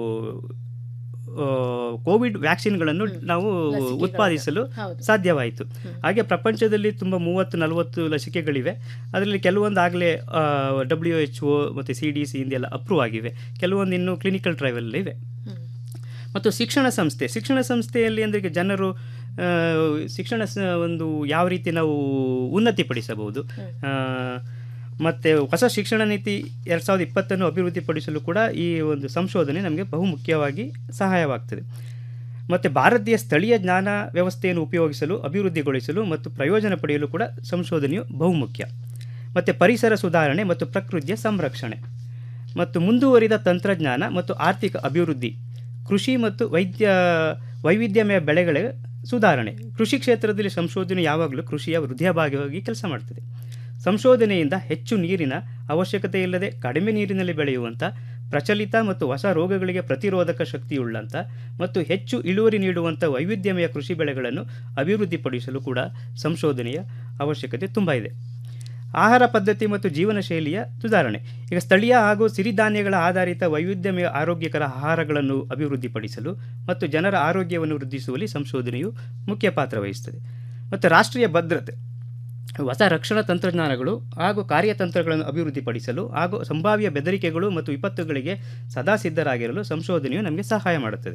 ಆ, ಕೋವಿಡ್ ವ್ಯಾಕ್ಸಿನ್ಗಳನ್ನು ನಾವು ಲಸಿಕೆಗಳು. ಉತ್ಪಾದಿಸಲು ಹೌದು. ಸಾಧ್ಯವಾಯಿತು ಹಾಗೆ ಪ್ರಪಂಚದಲ್ಲಿ ತುಂಬ ಮೂವತ್ತು ನಲವತ್ತು ಲಸಿಕೆಗಳಿವೆ ಅದರಲ್ಲಿ ಕೆಲವೊಂದು ಆಗಲೇ ಡಬ್ಲ್ಯೂ ಎಚ್ ಒ ಮತ್ತು ಸಿ ಡಿ ಸಿ ಇಂದೆಲ್ಲ ಅಪ್ರೂವ್ ಆಗಿವೆ ಕೆಲವೊಂದು ಇನ್ನೂ ಕ್ಲಿನಿಕಲ್ ಟ್ರಯಲ್ ಇವೆ ಮತ್ತು ಶಿಕ್ಷಣ ಸಂಸ್ಥೆ ಶಿಕ್ಷಣ ಸಂಸ್ಥೆಯಲ್ಲಿ ಅಂದರೆ ಈಗ ಜನರು ಆ, ಶಿಕ್ಷಣ ಸ- ಒಂದು ಯಾವ ರೀತಿ ನಾವು ಉನ್ನತಿಪಡಿಸಬಹುದು ಆ, ಮತ್ತು ಹೊಸ ಶಿಕ್ಷಣ ನೀತಿ ಎರಡು ಸಾವಿರದ ಇಪ್ಪತ್ತನ್ನು ಅಭಿವೃದ್ಧಿಪಡಿಸಲು ಕೂಡ ಈ ಒಂದು ಸಂಶೋಧನೆ ನಮಗೆ ಬಹುಮುಖ್ಯವಾಗಿ ಸಹಾಯವಾಗ್ತದೆ ಮತ್ತು ಭಾರತೀಯ ಸ್ಥಳೀಯ ಜ್ಞಾನ ವ್ಯವಸ್ಥೆಯನ್ನು ಉಪಯೋಗಿಸಲು ಅಭಿವೃದ್ಧಿಗೊಳಿಸಲು ಮತ್ತು ಪ್ರಯೋಜನ ಪಡೆಯಲು ಕೂಡ ಸಂಶೋಧನೆಯು ಬಹುಮುಖ್ಯ ಮತ್ತು ಪರಿಸರ ಸುಧಾರಣೆ ಮತ್ತು ಪ್ರಕೃತಿಯ ಸಂರಕ್ಷಣೆ ಮತ್ತು ಮುಂದುವರಿದ ತಂತ್ರಜ್ಞಾನ ಮತ್ತು ಆರ್ಥಿಕ ಅಭಿವೃದ್ಧಿ ಕೃಷಿ ಮತ್ತು ವೈದ್ಯ ವೈವಿಧ್ಯಮಯ ಬೆಳೆಗಳ ಸುಧಾರಣೆ ಕೃಷಿ ಕ್ಷೇತ್ರದಲ್ಲಿ ಸಂಶೋಧನೆ ಯಾವಾಗಲೂ ಕೃಷಿಯ ವೃದ್ಧಿಯ ಭಾಗವಾಗಿ ಕೆಲಸ ಮಾಡ್ತದೆ ಸಂಶೋಧನೆಯಿಂದ ಹೆಚ್ಚು ನೀರಿನ ಅವಶ್ಯಕತೆ ಇಲ್ಲದೆ ಕಡಿಮೆ ನೀರಿನಲ್ಲಿ ಬೆಳೆಯುವಂಥ ಪ್ರಚಲಿತ ಮತ್ತು ಹೊಸ ರೋಗಗಳಿಗೆ ಪ್ರತಿರೋಧಕ ಶಕ್ತಿಯುಳ್ಳಂಥ ಮತ್ತು ಹೆಚ್ಚು ಇಳುವರಿ ನೀಡುವಂಥ ವೈವಿಧ್ಯಮಯ ಕೃಷಿ ಬೆಳೆಗಳನ್ನು ಅಭಿವೃದ್ಧಿಪಡಿಸಲು ಕೂಡ ಸಂಶೋಧನೆಯ ಅವಶ್ಯಕತೆ ತುಂಬ ಇದೆ ಆಹಾರ ಪದ್ಧತಿ ಮತ್ತು ಜೀವನ ಶೈಲಿಯ ಸುಧಾರಣೆ ಈಗ ಸ್ಥಳೀಯ ಹಾಗೂ ಸಿರಿಧಾನ್ಯಗಳ ಆಧಾರಿತ ವೈವಿಧ್ಯಮಯ ಆರೋಗ್ಯಕರ ಆಹಾರಗಳನ್ನು ಅಭಿವೃದ್ಧಿಪಡಿಸಲು ಮತ್ತು ಜನರ ಆರೋಗ್ಯವನ್ನು ವೃದ್ಧಿಸುವಲ್ಲಿ ಸಂಶೋಧನೆಯು ಮುಖ್ಯ ಪಾತ್ರ ವಹಿಸುತ್ತದೆ ಮತ್ತು ರಾಷ್ಟ್ರೀಯ ಭದ್ರತೆ ಹೊಸ ರಕ್ಷಣಾ ತಂತ್ರಜ್ಞಾನಗಳು ಹಾಗೂ ಕಾರ್ಯತಂತ್ರಗಳನ್ನು ಅಭಿವೃದ್ಧಿಪಡಿಸಲು ಹಾಗೂ ಸಂಭಾವ್ಯ ಬೆದರಿಕೆಗಳು ಮತ್ತು ವಿಪತ್ತುಗಳಿಗೆ ಸದಾ ಸಿದ್ಧರಾಗಿರಲು ಸಂಶೋಧನೆಯು ನಮಗೆ ಸಹಾಯ ಮಾಡುತ್ತದೆ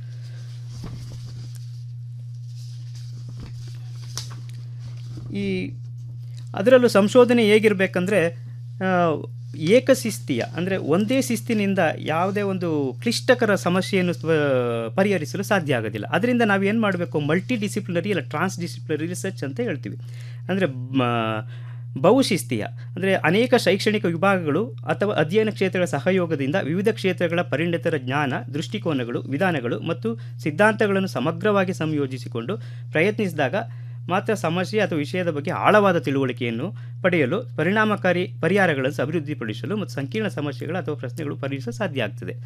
ಈ ಅದರಲ್ಲೂ ಸಂಶೋಧನೆ ಹೇಗಿರಬೇಕಂದ್ರೆ ಏಕಶಿಸ್ತಿಯ ಅಂದರೆ ಒಂದೇ ಶಿಸ್ತಿನಿಂದ ಯಾವುದೇ ಒಂದು ಕ್ಲಿಷ್ಟಕರ ಸಮಸ್ಯೆಯನ್ನು ಸ್ವ- ಪರಿಹರಿಸಲು ಸಾಧ್ಯ ಆಗೋದಿಲ್ಲ ಅದರಿಂದ ನಾವೇನು ಮಾಡಬೇಕು ಮಲ್ಟಿ ಡಿಸಿಪ್ಲಿನರಿ ಇಲ್ಲ ಟ್ರಾನ್ಸ್ ಡಿಸಿಪ್ಲಿನರಿ ರಿಸರ್ಚ್ ಅಂತ ಹೇಳ್ತೀವಿ ಅಂದರೆ ಬಹುಶಿಸ್ತೀಯ ಅಂದರೆ ಅನೇಕ ಶೈಕ್ಷಣಿಕ ವಿಭಾಗಗಳು ಅಥವಾ ಅಧ್ಯಯನ ಕ್ಷೇತ್ರಗಳ ಸಹಯೋಗದಿಂದ ವಿವಿಧ ಕ್ಷೇತ್ರಗಳ ಪರಿಣಿತರ ಜ್ಞಾನ ದೃಷ್ಟಿಕೋನಗಳು ವಿಧಾನಗಳು ಮತ್ತು ಸಿದ್ಧಾಂತಗಳನ್ನು ಸಮಗ್ರವಾಗಿ ಸಂಯೋಜಿಸಿಕೊಂಡು ಪ್ರಯತ್ನಿಸಿದಾಗ ಮಾತ್ರ ಸಮಸ್ಯೆ ಅಥವಾ ವಿಷಯದ ಬಗ್ಗೆ ಆಳವಾದ ತಿಳುವಳಿಕೆಯನ್ನು ಪಡೆಯಲು ಪರಿಣಾಮಕಾರಿ ಪರಿಹಾರಗಳನ್ನು ಅಭಿವೃದ್ಧಿಪಡಿಸಲು ಮತ್ತು ಸಂಕೀರ್ಣ ಸಮಸ್ಯೆಗಳು ಅಥವಾ ಪ್ರಶ್ನೆಗಳು ಪರಿಹರಿಸಲು ಸಾಧ್ಯ ಆಗ್ತದೆ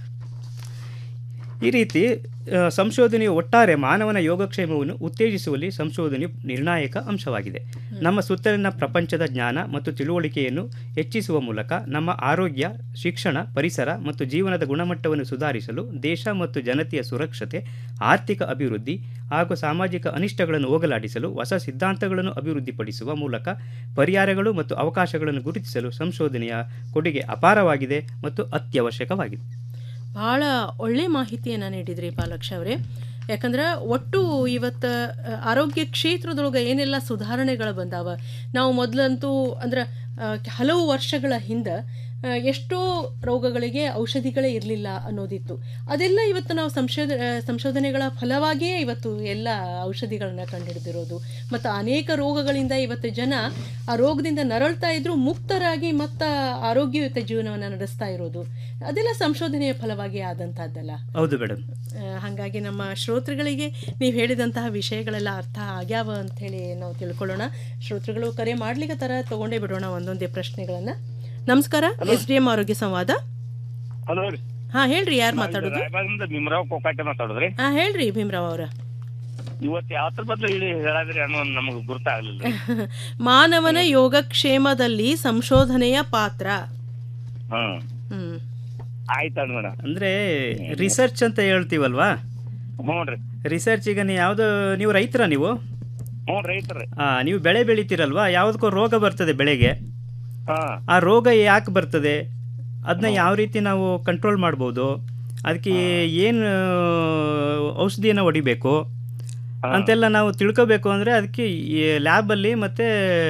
ಈ ರೀತಿ ಆ, ಸಂಶೋಧನೆಯು ಒಟ್ಟಾರೆ ಮಾನವನ ಯೋಗಕ್ಷೇಮವನ್ನು ಉತ್ತೇಜಿಸುವಲ್ಲಿ ಸಂಶೋಧನೆಯು ನಿರ್ಣಾಯಕ ಅಂಶವಾಗಿದೆ ನಮ್ಮ ಸುತ್ತಲಿನ ಪ್ರಪಂಚದ ಜ್ಞಾನ ಮತ್ತು ತಿಳುವಳಿಕೆಯನ್ನು ಹೆಚ್ಚಿಸುವ ಮೂಲಕ ನಮ್ಮ ಆರೋಗ್ಯ ಶಿಕ್ಷಣ ಪರಿಸರ ಮತ್ತು ಜೀವನದ ಗುಣಮಟ್ಟವನ್ನು ಸುಧಾರಿಸಲು ದೇಶ ಮತ್ತು ಜನತೆಯ ಸುರಕ್ಷತೆ ಆರ್ಥಿಕ ಅಭಿವೃದ್ಧಿ ಹಾಗೂ ಸಾಮಾಜಿಕ ಅನಿಷ್ಟಗಳನ್ನು ಹೋಗಲಾಡಿಸಲು ಹೊಸ ಸಿದ್ಧಾಂತಗಳನ್ನು ಅಭಿವೃದ್ಧಿಪಡಿಸುವ ಮೂಲಕ ಪರಿಹಾರಗಳು ಮತ್ತು ಅವಕಾಶಗಳನ್ನು ಗುರುತಿಸಲು ಸಂಶೋಧನೆಯ ಕೊಡುಗೆ ಅಪಾರವಾಗಿದೆ ಮತ್ತು ಅತ್ಯವಶ್ಯಕವಾಗಿದೆ ಭಾಳ ಒಳ್ಳೆ ಮಾಹಿತಿಯನ್ನು ನೀಡಿದ್ರಿ ಪಾಲಕ್ಷ ಅವರೇ ಯಾಕಂದ್ರೆ ಒಟ್ಟು ಇವತ್ತು ಆ, ಆರೋಗ್ಯ ಕ್ಷೇತ್ರದೊಳಗೆ ಏನೆಲ್ಲ ಸುಧಾರಣೆಗಳು ಬಂದಾವ ನಾವು ಮೊದಲಂತೂ ಅಂದ್ರೆ ಆ, ಹಲವು ವರ್ಷಗಳ ಹಿಂದೆ ಆ, ಎಷ್ಟೋ ರೋಗಗಳಿಗೆ ಔಷಧಿಗಳೇ ಇರಲಿಲ್ಲ ಅನ್ನೋದಿತ್ತು ಅದೆಲ್ಲ ಇವತ್ತು ನಾವು ಸಂಶೋಧ ಆ, ಸಂಶೋಧನೆಗಳ ಫಲವಾಗಿಯೇ ಇವತ್ತು ಎಲ್ಲ ಔಷಧಿಗಳನ್ನ ಕಂಡುಹಿಡಿದಿರೋದು ಮತ್ತು ಅನೇಕ ರೋಗಗಳಿಂದ ಇವತ್ತು ಜನ ಆ ರೋಗದಿಂದ ನರಳ್ತಾ ಇದ್ರು ಮುಕ್ತರಾಗಿ ಮತ್ತು ಆರೋಗ್ಯಯುತ ಜೀವನವನ್ನು ನಡೆಸ್ತಾ ಇರೋದು ಅದೆಲ್ಲ ಸಂಶೋಧನೆಯ ಫಲವಾಗಿ ಆದಂಥದ್ದಲ್ಲ ಹೌದು ಮೇಡಮ್ ಆ, ಹಾಗಾಗಿ ನಮ್ಮ ಶ್ರೋತೃಗಳಿಗೆ ನೀವು ಹೇಳಿದಂತಹ ವಿಷಯಗಳೆಲ್ಲ ಅರ್ಥ ಆಗ್ಯಾವ ಅಂಥೇಳಿ ನಾವು ತಿಳ್ಕೊಳ್ಳೋಣ ಶ್ರೋತೃಗಳು ಕರೆ ಮಾಡ್ಲಿಕ್ಕೆ ತರ ತಗೊಂಡೇ ಬಿಡೋಣ ಒಂದೊಂದೇ ಪ್ರಶ್ನೆಗಳನ್ನ ನಮಸ್ಕಾರ ಎಸ್ ಡಿ ಎಂ ಆರೋಗ್ಯ ಸಂವಾದ ಹಲೋ ರೀ ಹಾ ಹೇಳ್ರಿ ಯಾರು ಮಾತಾಡೋದು ರಾಯಬಾಗದಿಂದ ಭೀಮರಾವ್ ಕೋಕಾಟೆ ಮಾತಾಡೋದ್ರಿ ಹಾ ಹೇಳ್ರಿ ಭೀಮರಾವ್ ಅವರ ಇವತ್ತು ಯಾವ್ದ್ರ ಬದಲು ಹೇಳಿ ಹೇಳಾದ್ರಿ ಅನ್ನೋ ನಮಗೆ ಗುರ್ತಾಗ್ಲಿಲ್ಲ ಮಾನವನ ಯೋಗಕ್ಷೇಮದಲ್ಲಿ ಸಂಶೋಧನೆಯ ಪಾತ್ರ ಹ್ಮ್ ಹ್ಮ್ ಆಯ್ತು ಮೇಡಮ್ ಅಂದರೆ ರಿಸರ್ಚ್ ಅಂತ ಹೇಳ್ತೀವಲ್ವಾ ಹ್ಞೂ ರೀ ರಿಸರ್ಚ್ ಈಗ ನೀವು ಯಾವುದು ನೀವು ರೈತರ ನೀವು ಹ್ಞೂ ರೈತರು ಆ, ನೀವು ಬೆಳೆ ಬೆಳಿತೀರಲ್ವಾ ಯಾವುದಕ್ಕೋ ರೋಗ ಬರ್ತದೆ ಬೆಳೆಗೆ ಹಾ ಆ ರೋಗ ಯಾಕೆ ಬರ್ತದೆ ಅದನ್ನ ಯಾವ ರೀತಿ ನಾವು ಕಂಟ್ರೋಲ್ ಮಾಡ್ಬೋದು ಅದಕ್ಕೆ ಏನು ಔಷಧಿಯನ್ನು ಹೊಡಿಬೇಕು ಅಂತೆಲ್ಲ ನಾವು ತಿಳ್ಕೋಬೇಕು ಅಂದರೆ ಅದಕ್ಕೆ ಈ ಲ್ಯಾಬಲ್ಲಿ ಮತ್ತು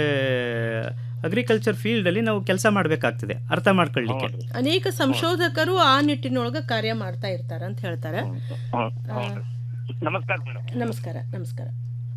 ಅಗ್ರಿಕಲ್ಚರ್ ಫೀಲ್ಡಲ್ಲಿ ನಾವು ಕೆಲಸ ಮಾಡಬೇಕಾಗ್ತದೆ ಅರ್ಥ ಮಾಡ್ಕೊಳ್ಳಿಕ್ಕೆ ಅನೇಕ ಸಂಶೋಧಕರು ಆ ನಿಟ್ಟಿನೊಳಗೆ ಕಾರ್ಯ ಮಾಡ್ತಾ ಇರ್ತಾರ ಅಂತ ಹೇಳ್ತಾರೆ ಆ, ನಮಸ್ಕಾರ ಮೇಡಮ್ ನಮಸ್ಕಾರ ನಮಸ್ಕಾರ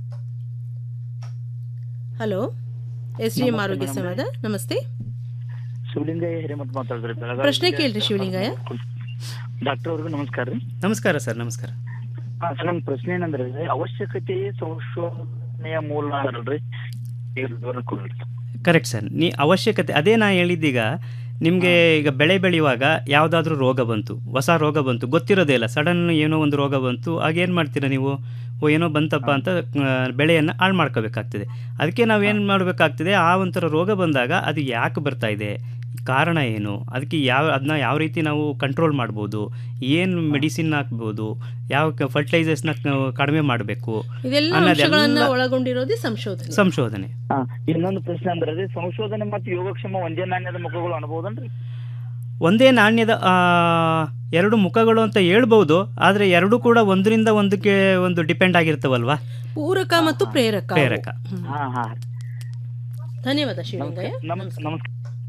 ಹಲೋ ಎಸ್ ಡಿ ಎಂ ನಮಸ್ತೆ ಆರೋಗ್ಯ madam. ಸಂವಾದ ನಮಸ್ತೆ ಶಿವಲಿಂಗಯ್ಯ ಹಿರೇಮಠ ಮಾತಾಡಿದ್ರಿ ಬೆಳಗಾವಿ ಪ್ರಶ್ನೆ ಕೇಳ್ರಿ ಶಿವಲಿಂಗಯ್ಯ ಡಾಕ್ಟರ್ ಅವ್ರಿಗೂ ನಮಸ್ಕಾರ ರೀ ನಮಸ್ಕಾರ ಸರ್ ನಮಸ್ಕಾರ ಹಾ ಸರ್ ನನ್ನ ಪ್ರಶ್ನೆ ಏನಂದ್ರೆ ಅವಶ್ಯಕತೆಯೇ ಸಂಶೋಧನೆಯ ಮೂಲ ಅಂದ್ರಲ್ರಿ ಇದ್ರ ವಿವರ ಕೊಡ್ರಿ. ಕರೆಕ್ಟ್ ಸರ್ ನೀ ಅವಶ್ಯಕತೆ ಅದೇ ನಾ ಹೇಳಿದ್ದೀಗ ನಿಮಗೆ ಈಗ ಬೆಳೆ ಬೆಳೆಯುವಾಗ ಯಾವುದಾದ್ರೂ ರೋಗ ಬಂತು ಹೊಸ ರೋಗ ಬಂತು ಗೊತ್ತಿರೋದೇ ಇಲ್ಲ ಸಡನ್ ಏನೋ ಒಂದು ರೋಗ ಬಂತು ಆಗೇನು ಮಾಡ್ತೀರಾ ನೀವು ಓ ಏನೋ ಬಂತಪ್ಪ ಅಂತ ಬೆಳೆಯನ್ನು ಹಾಳು ಮಾಡ್ಕೋಬೇಕಾಗ್ತದೆ ಅದಕ್ಕೆ ನಾವು ಏನು ಮಾಡಬೇಕಾಗ್ತದೆ ಆ ಒಂಥರ ರೋಗ ಬಂದಾಗ ಅದು ಯಾಕೆ ಬರ್ತಾ ಇದೆ ಕಾರಣ ಏನು ಅದಕ್ಕೆ ಯಾವ ಅದನ್ನ ಯಾವ ರೀತಿ ನಾವು ಕಂಟ್ರೋಲ್ ಮಾಡ್ಬೋದು ಏನು ಮೆಡಿಸಿನ್ ಹಾಕ್ಬೋದು ಯಾವ ಫರ್ಟಿಲೈಸರ್ಸ್ನ ಕಡಿಮೆ ಮಾಡಬೇಕು ಇದೆಲ್ಲ ಅಂಶಗಳನ್ನ ಒಳಗೊಂಡಿರೋದೇ ಸಂಶೋಧನೆ ಸಂಶೋಧನೆ ಹಾ ಇನ್ನೊಂದು ಪ್ರಶ್ನೆ ಅಂದ್ರೆ ರೀ, ಸಂಶೋಧನೆ ಮತ್ತು ಯೋಗಕ್ಷೇಮ ಒಂದೇ ನಾಣ್ಯದ ಮುಖಗಳು ಅನ್ಬೋದನ್ರಿ ಒಂದೇ ನಾಣ್ಯದ ಆ, ಎರಡು ಮುಖಗಳು ಅಂತ ಹೇಳ್ಬೋದು ಆದರೆ ಎರಡೂ ಕೂಡ ಒಂದರಿಂದ ಒಂದಕ್ಕೆ ಒಂದು ಡಿಪೆಂಡ್ ಆಗಿರ್ತವಲ್ವಾ ಪೂರಕ ಮತ್ತು ಪ್ರೇರಕ ಅವು. ಪ್ರೇರಕ ಹ್ಮ್. ಹಾ ಹಾ ಧನ್ಯವಾದ ಶಿವಲಿಂಗಯ್ಯ ನಮಸ್ಕಾರ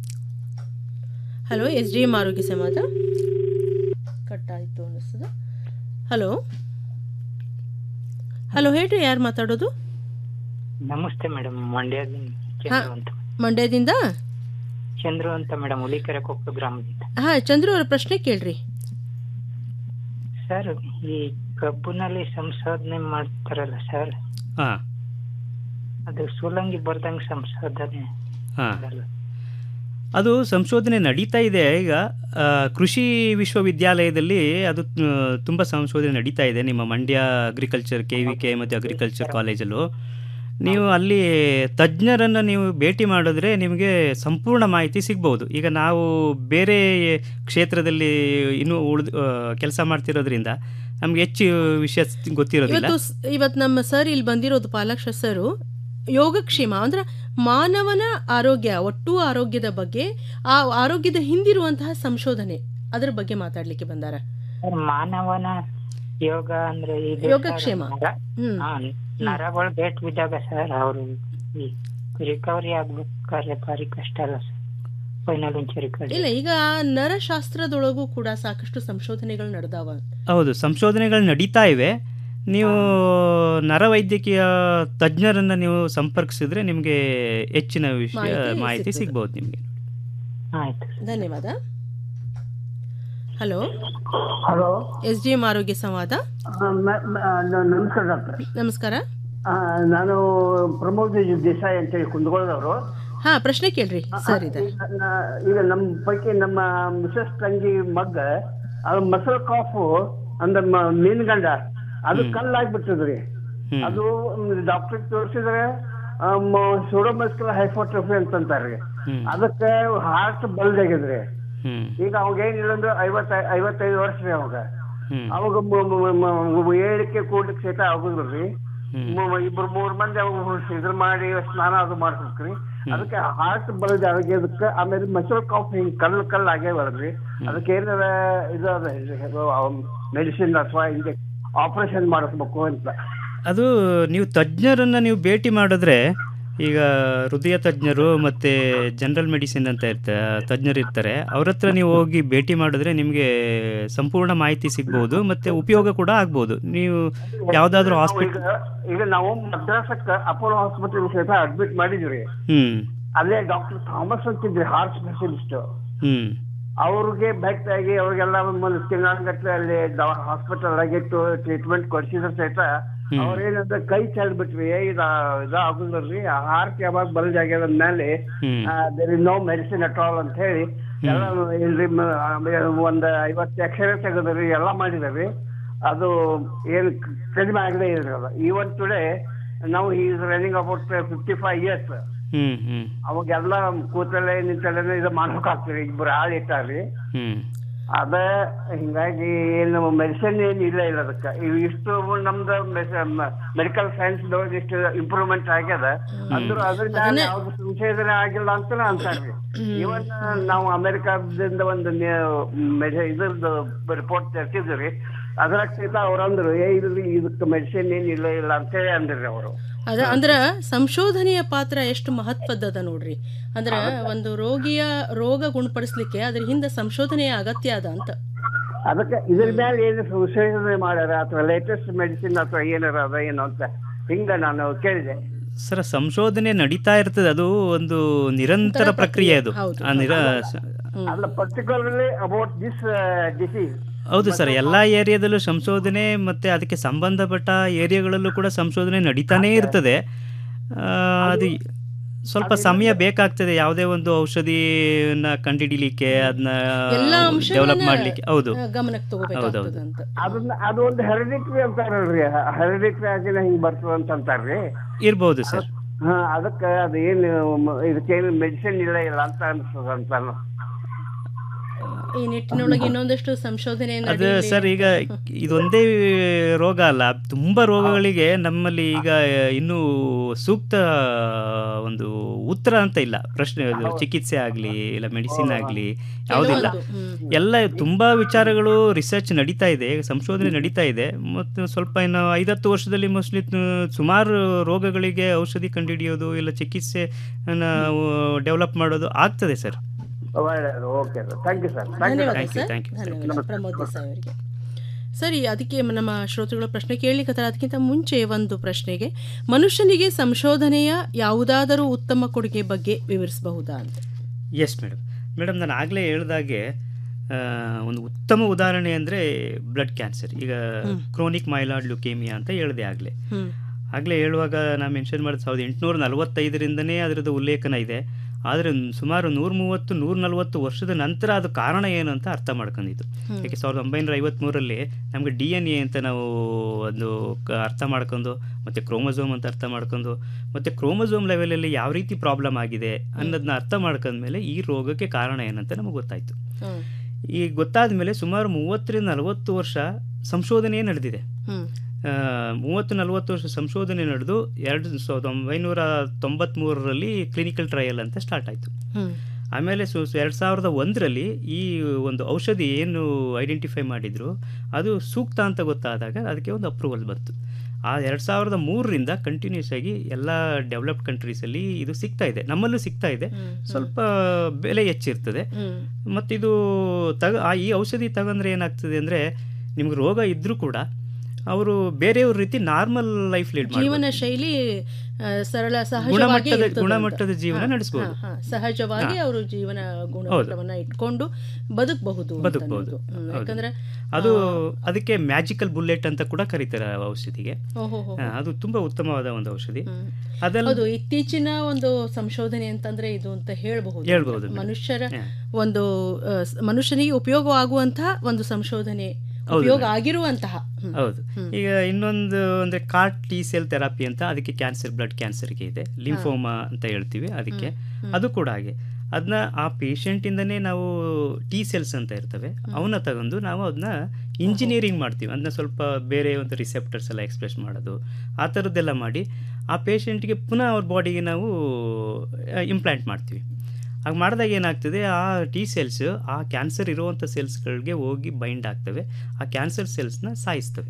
ಹಲೋ ಎಸ್ ಡಿ ಎಂ ಆರೋಗ್ಯ ಸಂವಾದ ಕಟ್ ಆಯ್ತು ಅನ್ನಿಸ್ತದ ಹಲೋ ಹಲೋ ಹೇಳ್ರಿ ಯಾರು ಮಾತಾಡೋದು ನಮಸ್ತೆ ಮೇಡಮ್ ಮಂಡ್ಯದಿಂದ ಹಾ, ಚಂದ್ರು ಅಂತ ಮಂಡ್ಯದಿಂದ ಚಂದ್ರು ಅಂತ ಮೇಡಮ್ ಹುಲಿಕೆರೆ ಕೊಪ್ಪ ಗ್ರಾಮದಿಂದ ಹಾ ಚಂದ್ರು ಅವರ ಪ್ರಶ್ನೆ ಕೇಳ್ರಿ ಸರ್ ಈ ಕಬ್ಬಿನಲ್ಲಿ ಸಂಶೋಧನೆ ಮಾಡ್ತಾರಲ್ಲ ಸರ್ ಹಾಂ ಅದು ಸೂಲಂಗಿ ಬರ್ದಂಗ್ ಸಂಶೋಧನೆ ಹಾಂ ಅದು ಸಂಶೋಧನೆ ನಡೀತಾ ಇದೆ ಈಗ ಆ, ಕೃಷಿ ವಿಶ್ವವಿದ್ಯಾಲಯದಲ್ಲಿ ಅದು ತುಂಬ ಸಂಶೋಧನೆ ನಡೀತಾ ಇದೆ ನಿಮ್ಮ Mandya agriculture K V K ಮತ್ತು ಅಗ್ರಿಕಲ್ಚರ್ ಕಾಲೇಜಲ್ಲೂ ನೀವು ಅಲ್ಲಿ ತಜ್ಞರನ್ನು ನೀವು ಭೇಟಿ ಮಾಡಿದ್ರೆ ನಿಮಗೆ ಸಂಪೂರ್ಣ ಮಾಹಿತಿ ಸಿಗ್ಬೋದು ಈಗ ನಾವು ಬೇರೆ ಕ್ಷೇತ್ರದಲ್ಲಿ ಇನ್ನೂ ಉಳಿದು ಕೆಲಸ ಮಾಡ್ತಿರೋದ್ರಿಂದ ನಮ್ಗೆ ಹೆಚ್ಚು ವಿಷಯ ಗೊತ್ತಿರೋದಿಲ್ಲ ಇವತ್ತು ಸ್- ಇವತ್ತು ನಮ್ಮ ಸರ್ ಇಲ್ಲಿ ಬಂದಿರೋದು ಪಾಲಾಕ್ಷ ಸರು ಯೋಗಕ್ಷೇಮ ಅಂದ್ರೆ ಮಾನವನ ಆರೋಗ್ಯ ಒಟ್ಟು ಆರೋಗ್ಯದ ಬಗ್ಗೆ ಆ ಆರೋಗ್ಯದ ಹಿಂದಿರುವಂತಹ ಸಂಶೋಧನೆ ಅದರ ಬಗ್ಗೆ ಮಾತಾಡ್ಲಿಕ್ಕೆ ಬಂದಾರ ಸರ್, ಮಾನವನ ಯೋಗ ಅಂದ್ರೆ ಇದು ಯೋಗಕ್ಷೇಮ. ಸರ್, ಹ್ಮ್. ಹಾ, ನರಗಳು ಬೇಟ್ ಬಿದ್ದಾಗ ಸರ್ ಅವರು ರಿಕವರಿ ಆಗ್ಬೇಕಾದ್ರೆ ಭಾರಿ ಕಷ್ಟ ಅಲ್ಲ ಸರ್ ಫೈನಲ್ ಇಂಚುರಿ ಕಡೆ ಇಲ್ಲ ಈಗ ನರಶಾಸ್ತ್ರದೊಳಗೂ ಕೂಡ ಸಾಕಷ್ಟು ಸಂಶೋಧನೆಗಳು ನಡೆದಾವ ಹೌದು ಸಂಶೋಧನೆಗಳು ನಡೀತಾ ಇವೆ ನೀವು ನರವೈದ್ಯಕೀಯ ತಜ್ಞರನ್ನು ನೀವು ಸಂಪರ್ಕಿಸಿದ್ರೆ ನಿಮಗೆ ಹೆಚ್ಚಿನ ವಿಷಯ ಮಾಹಿತಿ ಮಾಹಿತಿ ಸಿಗ್ತದೆ. ಸಿಗ್ಬೋದು ನಿಮಗೆ ಆಯ್ತು ಧನ್ಯವಾದ hello hello S D M ಆರೋಗ್ಯ ಸಂವಾದ ನಮಸ್ಕಾರ ಡಾಕ್ಟರ್ ನಮಸ್ಕಾರ ಆ, ನಾನು ಪ್ರಮೋದ್ ದೇಸಾಯಿ ಅಂತೇಳಿ ಕುಂದಗೋಳದವರು ಹಾ ಪ್ರಶ್ನೆ ಕೇಳ್ರಿ ಸರ್ ಇದೆ ಈಗ ನಮ್ಮ ಪೈಕಿ ನಮ್ಮ ಮಿಸಸ್ ತಂಗಿ ಮಗ್ಗ ಅದು ಮಸಲ್ ಕಾಫು ಅಂದ್ರೆ ಮ- ಮೀನ್ಗಂಡ ಅದು ಕಲ್ಲಾಗ್ಬಿಟ್ಟದ್ರಿ ಅದು ಡಾಕ್ಟರ್ ತೋರಿಸಿದ್ರೆ ಸೋಡೋಮಸ್ಕಲ್ ಹೈಫೋಟ್ರೋಫಿ ಅಂತಂತಾರ್ರಿ ಅದಕ್ಕೆ ಹಾರ್ಟ್ ಬಲ್ಡ್ ಆಗಿದ್ರಿ ಈಗ ಅವಾಗ ಏನಿಲ್ಲ ಅಂದ್ರೆ ಐವತ್ತ ಐವತ್ತೈದು ವರ್ಷ ರೀ ಅವಾಗ ಅವಾಗ ಮ- ಮ- ಮ- ಮ- ಏಳಕ್ಕೆ ಕೂಡ್ಲಿಕ್ಕೆ ಸಹಿತ ಆಗುದಿಲ್ರಿ ಮ- ಇಬ್ರು ಮೂರ್ ಮಂದಿ ಅವಾಗ ಇದ್ರ ಮಾಡಿ ಸ್ನಾನ ಅದು ಮಾಡ್ಬೇಕ್ರಿ ಅದಕ್ಕೆ ಹಾರ್ಟ್ ಬಲ್ಡ್ ಆಗಿದ್ದಕ್ಕೆ ಆಮೇಲೆ ಮಸಲ್ ಕಾಫ್ ಹಿಂಗ್ ಕಲ್ಲು ಕಲ್ಲು ಆಗ್ಯಾವಲ್ರಿ ಅದಕ್ಕೆ ಏನಾರ ಇದು ಮೆಡಿಸಿನ್ ಅಥವಾ ಹಿಂಗೆ ಆಪರೇಷನ್ ಮಾಡಿಸ್ಬೇಕು ಅಂತ ಅದು ನೀವು ತಜ್ಞರನ್ನು ನೀವು ಭೇಟಿ ಮಾಡಿದ್ರೆ ಈಗ ಹೃದಯ ತಜ್ಞರು ಮತ್ತು ಜನರಲ್ ಮೆಡಿಸಿನ್ ಅಂತ ಇರ್ತಾರೆ ತಜ್ಞರು ಇರ್ತಾರೆ ಅವ್ರ ಹತ್ರ ನೀವು ಹೋಗಿ ಭೇಟಿ ಮಾಡಿದ್ರೆ ನಿಮಗೆ ಸಂಪೂರ್ಣ ಮಾಹಿತಿ ಸಿಗ್ಬೋದು ಮತ್ತು ಉಪಯೋಗ ಕೂಡ ಆಗ್ಬೋದು ನೀವು ಯಾವುದಾದ್ರೂ ನಾವು ಹಾಸ್ಪಿಟಲ್ ಈಗ ಈಗ ನಾವು ಮದ್ರಾಸಕ್ಕೆ ಅಪೋಲೋ ಹಾಸ್ಪಿಟಲ್ ಸಹಿತ ಅಡ್ಮಿಟ್ ಮಾಡಿದ್ವಿ ಹ್ಞೂ ಅಲ್ಲೇ ಡಾಕ್ಟರ್ ಥಾಮಸ್ ಅಂತಿದ್ರಿ ಹಾರ್ಟ್ ಸ್ಪೆಷಲಿಸ್ಟ್ ಹ್ಞೂ ಅವ್ರಿಗೆ ಭೇಟಿ ಆಗಿ ಅವ್ರಿಗೆಲ್ಲ ಒಂದು ತಿಂಗಳಗಟ್ಟಲೆ ಅಲ್ಲಿ ಹಾಸ್ಪಿಟಲ್ ಆಗಿತ್ತು ಟ್ರೀಟ್ಮೆಂಟ್ ಕೊಡ್ಸಿದ್ರ ಸಹಿತ ಅವ್ರೇನಂದ್ರೆ ಕೈ ಚೆಲ್ಬಿಟ್ರಿ ಏ ಇದ ಇದ ಆಗುದಿಲ್ರಿ ಹಾರ್ಟ್ ಯಾವಾಗ ಬಲ್ಜ್ ಆಗ್ಯದ ಮೇಲೆ there is no medicine at all ಅಂತ ಹೇಳಿ ಎಲ್ಲ ಇಲ್ರಿ ಮ- ಆಮೇಲೆ ಒಂದ್ ಐವತ್ತು ಎಕ್ಸ್ರೇ ತೆಗೆದ್ರಿ ಎಲ್ಲ ಮಾಡಿದ್ರಿ ಅದು ಏನು ಕಡಿಮೆ ಆಗದೆ ಇದ್ರಿ ಅದು ಈವನ್ ಟುಡೇ ನಾವು is running about fifty five years ಹ್ಞೂ ಹ್ಞೂ ಅವಾಗೆಲ್ಲ ಕೂತಲ್ಲೇ ನಿಂತಲ್ಲೇ ಇದು ಮಾಡ್ಬೇಕಾಗ್ತದೆ ಇಬ್ಬರು ಆಳು ಇಟ್ಟಾರಿ ಹ್ಞೂ ಅದ ಹಿಂಗಾಗಿ ಏನು ಮೆಡಿಸಿನ್ ಏನು ಇಲ್ಲ ಇಲ್ಲ ಅದಕ್ಕೆ ಇವು ಇಷ್ಟು ನಮ್ದು ಮೆಡಿಕಲ್ ಸೈನ್ಸ್ ಇಷ್ಟು ಇಂಪ್ರೂವ್ಮೆಂಟ್ ಆಗ್ಯದ ಅಂದ್ರೂ ಅದ್ರ ಮ್ಯಾಲೆ ಯಾವ್ದು ಸಂಶೋಧನೆ ಆಗಿಲ್ಲ ಅಂತ ಅಂತಾರ್ರಿ ಇವನ್ ನಾವು ಅಮೆರಿಕಾದಿಂದ ಒಂದು ಮೆಡಿ ಇದ್ರದ್ದು ರಿಪೋರ್ಟ್ ತರ್ಸಿದ್ರಿ ಅದ್ರಾಗ ಸಹಿತ ಅವ್ರಂದ್ರು ಏ ಇಲ್ರಿ ಇದಕ್ಕೆ ಮೆಡಿಸಿನ್ ಏನ್ ಇಲ್ಲ ಇಲ್ಲ ಅಂತೇಳಿ ಅಂದ್ರಿ ಅವರು ಅದ ಅಂದ್ರ ಸಂಶೋಧನೆಯ ಪಾತ್ರ ಎಷ್ಟು ಮಹತ್ವದ್ದದ ನೋಡ್ರಿ ಅಂದ್ರ ಒಂದು ರೋಗಿಯ ರೋಗ ಗುಣಪಡಿಸ್ಲಿಕ್ಕೆ ಅದ್ರ ಹಿಂದೆ ಸಂಶೋಧನೆಯ ಅಗತ್ಯ ಅದ ಅಂತ ಅದಕ್ಕೆ ಇದ್ರ ಮೇಲೆ ಏನು ಸಂಶೋಧನೆ ಮಾಡ್ಯಾರ ಅಥವಾ ಲೇಟೆಸ್ಟ್ ಮೆಡಿಸಿನ್ ಅಥವಾ ಏನಾರ ಅದ ಏನು ಅಂತ ಹಿಂಗ ನಾನು ಕೇಳಿದೆ ಸರ್ ಸಂಶೋಧನೆ ನಡೀತಾ ಇರ್ತದೆ ಅದು ಒಂದು ನಿರಂತರ ಪ್ರಕ್ರಿಯೆ ಅದು ಆ ನಿರ ಅಲ್ಲ ಪರ್ಟಿಕ್ಯುಲರ್ಲಿ ಅಬೌಟ್ ದಿಸ್ ಡಿಸೀಸ್ ಹೌದು ಸರ್ ಎಲ್ಲ ಏರಿಯಾದಲ್ಲೂ ಸಂಶೋಧನೆ ಮತ್ತು ಅದಕ್ಕೆ ಸಂಬಂಧಪಟ್ಟ ಏರಿಯಾಗಳಲ್ಲೂ ಕೂಡ ಸಂಶೋಧನೆ ನಡೀತಾನೇ ಇರ್ತದೆ ಆ, ಅದು ಸ್ವಲ್ಪ ಸಮಯ ಬೇಕಾಗ್ತದೆ ಯಾವುದೇ ಒಂದು ಔಷಧಿನ ಕಂಡುಹಿಡಿಲಿಕ್ಕೆ ಅದನ್ನ ಎಲ್ಲ ಡೆವಲಪ್ ಅಂಶಗಳನ್ನ ಮಾಡಲಿಕ್ಕೆ ಹೌದು ಆ, ಗಮನಕ್ಕೆ ತಗೋಬೇಕಾಗ್ತದ ಹೌದೌದು. ಅಂತ ಅದನ್ನ ಅದು ಒಂದು ಹೆರಿಡಿಟ್ರಿ ಅಂತಾರಲ್ರಿ ಹೆರಿಡಿಟ್ರಿ ಆಗಿನ ಹಿಂಗ್ ಬರ್ತದ ಅಂತ ಅಂತಾರ್ರಿ ಇರ್ಬೋದು ಸರ್ ಹಾ ಅದಕ್ಕೆ ಅದು ಏನು ಇದಕ್ಕೇನು ಮೆಡಿಸಿನ್ ಇಲ್ಲ ಇಲ್ಲ ಅಂತ ಅನ್ಸ್ತದ ಅಂತಾನು ಈ ನಿಟ್ಟಿನೊಳಗೆ ಇನ್ನೊಂದಷ್ಟು ಸಂಶೋಧನೆ ಅದು ನಡೀಲಿ. ಸರ್ ಈಗ ಇದೊಂದೇ ರೋಗ ಅಲ್ಲ ತುಂಬ ರೋಗಗಳಿಗೆ ನಮ್ಮಲ್ಲಿ ಈಗ ಇನ್ನೂ ಸೂಕ್ತ ಒಂದು ಉತ್ತರ ಅಂತ ಇಲ್ಲ ಪ್ರಶ್ನೆ ಅದು ಚಿಕಿತ್ಸೆ ಆಗಲಿ ಇಲ್ಲ ಮೆಡಿಸಿನ್ ಆಗಲಿ ಯಾವುದಿಲ್ಲ ಎಲ್ಲ ತುಂಬ ವಿಚಾರಗಳು ರಿಸರ್ಚ್ ನಡೀತಾ ಇದೆ ಸಂಶೋಧನೆ ನಡೀತಾ ಇದೆ ಮತ್ತು ಸ್ವಲ್ಪ ಇನ್ನು ಐದತ್ತು ವರ್ಷದಲ್ಲಿ ಮೋಸ್ಟ್ಲಿ ಸುಮಾರು ರೋಗಗಳಿಗೆ ಔಷಧಿ ಕಂಡುಹಿಡಿಯೋದು ಇಲ್ಲ ಚಿಕಿತ್ಸೆ ಡೆವಲಪ್ ಮಾಡೋದು ಆಗ್ತದೆ ಸರ್ ಒಳ್ಳೆಯದು okay sir thank you sir ಧನ್ಯವಾದ Thank you, sir thank you, thank you. ಧನ್ಯವಾದ ಪ್ರಮೋದ್ ದೇಸಾಯಿ ಅವರಿಗೆ ಸರಿ ಅದಕ್ಕೆ ನಮ್ಮ ಶ್ರೋತೃಗಳ ಪ್ರಶ್ನೆ ಕೇಳಲಿಕ್ಕೆ ಅದಕ್ಕಿಂತ ಮುಂಚೆ ಒಂದು ಪ್ರಶ್ನೆಗೆ ಮನುಷ್ಯನಿಗೆ ಸಂಶೋಧನೆಯ ಯಾವುದಾದರೂ ಉತ್ತಮ ಕೊಡುಗೆ ಬಗ್ಗೆ ವಿವರಿಸಬಹುದಾ ಅಂತ ಎಸ್ ಮೇಡಮ್ ಮೇಡಮ್ ನಾನು ಆಗಲೇ ಹೇಳ್ದಾಗೆ ಆ, ಒಂದು ಉತ್ತಮ ಉದಾಹರಣೆ ಅಂದರೆ ಬ್ಲಡ್ ಕ್ಯಾನ್ಸರ್ ಈಗ ಕ್ರೋನಿಕ್ ಮೈಲಾಯ್ಡ್ ಲ್ಯುಕೇಮಿಯಾ ಅಂತ ಹೇಳಿದೆ ಆಗಲೇ ಹ್ಮ್. ಆಗಲೇ ಹೇಳುವಾಗ ನಾನು ಮೆನ್ಷನ್ ಮಾಡಿದ ಸಾವಿರದ ಎಂಟುನೂರ ನಲವತ್ತೈದರಿಂದನೇ ಅದರದ್ದು ಉಲ್ಲೇಖನ ಇದೆ ಆದರೆ ಸುಮಾರು ನೂರ ಮೂವತ್ತು ನೂರ ನಲವತ್ತು ವರ್ಷದ ನಂತರ ಅದು ಕಾರಣ ಏನು ಅಂತ ಅರ್ಥ ಮಾಡ್ಕೊಂಡಿದ್ದು ಹ್ಮ್. ಯಾಕೆ ಸಾವಿರದ ಒಂಬೈನೂರ ಐವತ್ತ್ಮೂರರಲ್ಲಿ ನಮಗೆ ಡಿ ಎನ್ ಎ ಅಂತ ನಾವು ಒಂದು ಕ- ಅರ್ಥ ಮಾಡ್ಕೊಂಡು ಮತ್ತು ಕ್ರೋಮೋಸೋಮ್ ಅಂತ ಅರ್ಥ ಮಾಡ್ಕೊಂಡು ಮತ್ತು ಕ್ರೋಮೋಸೋಮ್ ಲೆವೆಲಲ್ಲಿ ಯಾವ ರೀತಿ ಪ್ರಾಬ್ಲಮ್ ಆಗಿದೆ ಅನ್ನೋದನ್ನ ಅರ್ಥ ಮಾಡ್ಕೊಂಡ್ಮೇಲೆ ಈ ರೋಗಕ್ಕೆ ಕಾರಣ ಏನಂತ ನಮಗೆ ಗೊತ್ತಾಯಿತು ಹ್ಮ್. ಈ ಗೊತ್ತಾದ ಮೇಲೆ ಸುಮಾರು ಮೂವತ್ತರಿಂದ ನಲವತ್ತು ವರ್ಷ ಸಂಶೋಧನೆ ನಡೆದಿದೆ ಹ್ಮ್. ಆ, ಮೂವತ್ತು ನಲವತ್ತು ವರ್ಷ ಸಂಶೋಧನೆ ನಡೆದು ಎರಡು ಸಾವಿರದ ಒಂಬೈನೂರ ತೊಂಬತ್ತ್ಮೂರರಲ್ಲಿ ಕ್ಲಿನಿಕಲ್ ಟ್ರಯಲ್ ಅಂತ ಸ್ಟಾರ್ಟ್ ಆಯಿತು ಹ್ಮ್. ಆಮೇಲೆ ಸು ಎರಡು ಸಾವಿರದ ಒಂದರಲ್ಲಿ ಈ ಒಂದು ಔಷಧಿ ಏನು ಐಡೆಂಟಿಫೈ ಮಾಡಿದ್ರು ಅದು ಸೂಕ್ತ ಅಂತ ಗೊತ್ತಾದಾಗ ಅದಕ್ಕೆ ಒಂದು ಅಪ್ರೂವಲ್ ಬಂತು ಆ ಎರಡು ಸಾವಿರದ ಮೂರರಿಂದ ಕಂಟಿನ್ಯೂಸ್ ಆಗಿ ಎಲ್ಲ ಡೆವಲಪ್ಡ್ ಕಂಟ್ರೀಸಲ್ಲಿ ಇದು ಸಿಗ್ತಾ ಇದೆ ನಮ್ಮಲ್ಲೂ ಸಿಗ್ತಾ ಇದೆ ಸ್ವಲ್ಪ ಬೆಲೆ ಹೆಚ್ಚಿರ್ತದೆ ಹ್ಮ್. ಮತ್ತಿದು ತಗ ಆ ಈ ಔಷಧಿ ತಗೊಂಡ್ರೆ ಏನಾಗ್ತದೆ ಅಂದರೆ ನಿಮ್ಗೆ ರೋಗ ಇದ್ದರೂ ಕೂಡ ಅವರು ಬೇರೆಯವ್ರ ರೀತಿ ನಾರ್ಮಲ್ ಲೈಫ್ ಲೀಡ್ ಜೀವನ ಶೈಲಿ ಆ, ಸರಳ ಸಹಜವಾಗಿ ಗುಣಮಟ್ಟದ- ಇರ್ತದೆ ಅಂತ. ಗುಣಮಟ್ಟದ ಜೀವನ ಹಾ, ನಡೆಸ್ಬೋದು. ಹಾ, ಹಾ. ಸಹಜವಾಗಿ ಹಾ. ಅವರು ಜೀವನ ಗುಣಮಟ್ಟವನ್ನ ಇಟ್ಕೊಂಡು ಬದುಕಬಹುದು ಅಂತ ಬದುಕಬಹುದು ಅನ್ನೋದು. ಹ್ಮ್, ಹೌದು. ಯಾಕಂದ್ರೆ ಅದು ಅದಕ್ಕೆ ಮ್ಯಾಜಿಕಲ್ ಬುಲೆಟ್ ಅಂತ ಕೂಡ ಕರೀತಾರೆ ಆ ಔಷಧಿಗೆ ಓಹೋಹೋ. ಹಾ, ಅದು ತುಂಬಾ ಉತ್ತಮವಾದ ಒಂದು ಔಷಧಿ ಹ್ಮ್. ಅದೆಲ್ಲ ಹೌದು ಇತ್ತೀಚಿನ ಒಂದು ಸಂಶೋಧನೆ ಅಂತಂದ್ರೆ ಇದು ಅಂತ ಹೇಳ್ಬಹುದು ಹೇಳ್ಬಹುದು ಮೇಡಮ್. ಮನುಷ್ಯರ ಹಾ. ಒಂದು ಆ, ಸ್- ಮನುಷ್ಯನಿಗೆ ಉಪಯೋಗವಾಗುವಂತಹ ಒಂದು ಸಂಶೋಧನೆ ಹೌದು ಉಪಯೋಗ ಮೇಡಮ್. ಆಗಿರುವಂತಹ ಹ್ಮ್. ಹೌದು ಹ್ಮ್. ಈಗ ಇನ್ನೊಂದು ಅಂದ್ರೆ ಕಾರ್ ಟಿ ಸೆಲ್ ಥೆರಪಿ ಅಂತ ಅದಕ್ಕೆ ಕ್ಯಾನ್ಸರ್ ಬ್ಲಡ್ ಕ್ಯಾನ್ಸರ್ಗೆ ಇದೆ ಲಿಂಫೋಮಾ ಅಂತ ಹೇಳ್ತೀವಿ ಅದಕ್ಕೆ ಹ್ಮ್. ಅದು ಕೂಡ ಹಾಗೆ ಅದನ್ನ ಆ ಪೇಷಂಟಿಂದನೇ ನಾವು ಟಿ ಸೆಲ್ಸ್ ಅಂತ ಇರ್ತವೆ ಅವನ್ನ ತಗೊಂಡು ನಾವು ಅದನ್ನ ಇಂಜಿನಿಯರಿಂಗ್ ಮಾಡ್ತೀವಿ ಅದನ್ನ ಸ್ವಲ್ಪ ಬೇರೆ ಒಂದು ರಿಸೆಪ್ಟರ್ಸ್ ಎಲ್ಲ ಎಕ್ಸ್ಪ್ರೆಸ್ ಮಾಡೋದು ಆ ಥರದ್ದೆಲ್ಲ ಮಾಡಿ ಆ ಪೇಷಂಟ್ಗೆ ಪುನಃ ಅವ್ರ ಬಾಡಿಗೆ ನಾವು ಇಂಪ್ಲಾಂಟ್ ಮಾಡ್ತೀವಿ ಹಾಗೆ ಮಾಡಿದಾಗ ಏನಾಗ್ತದೆ ಆ ಟಿ ಸೆಲ್ಸ್ ಆ ಕ್ಯಾನ್ಸರ್ ಇರುವಂಥ ಸೆಲ್ಸ್ಗಳಿಗೆ ಹೋಗಿ ಬೈಂಡ್ ಆಗ್ತವೆ ಆ ಕ್ಯಾನ್ಸರ್ ಸೆಲ್ಸ್ನ ಸಾಯಿಸ್ತವೆ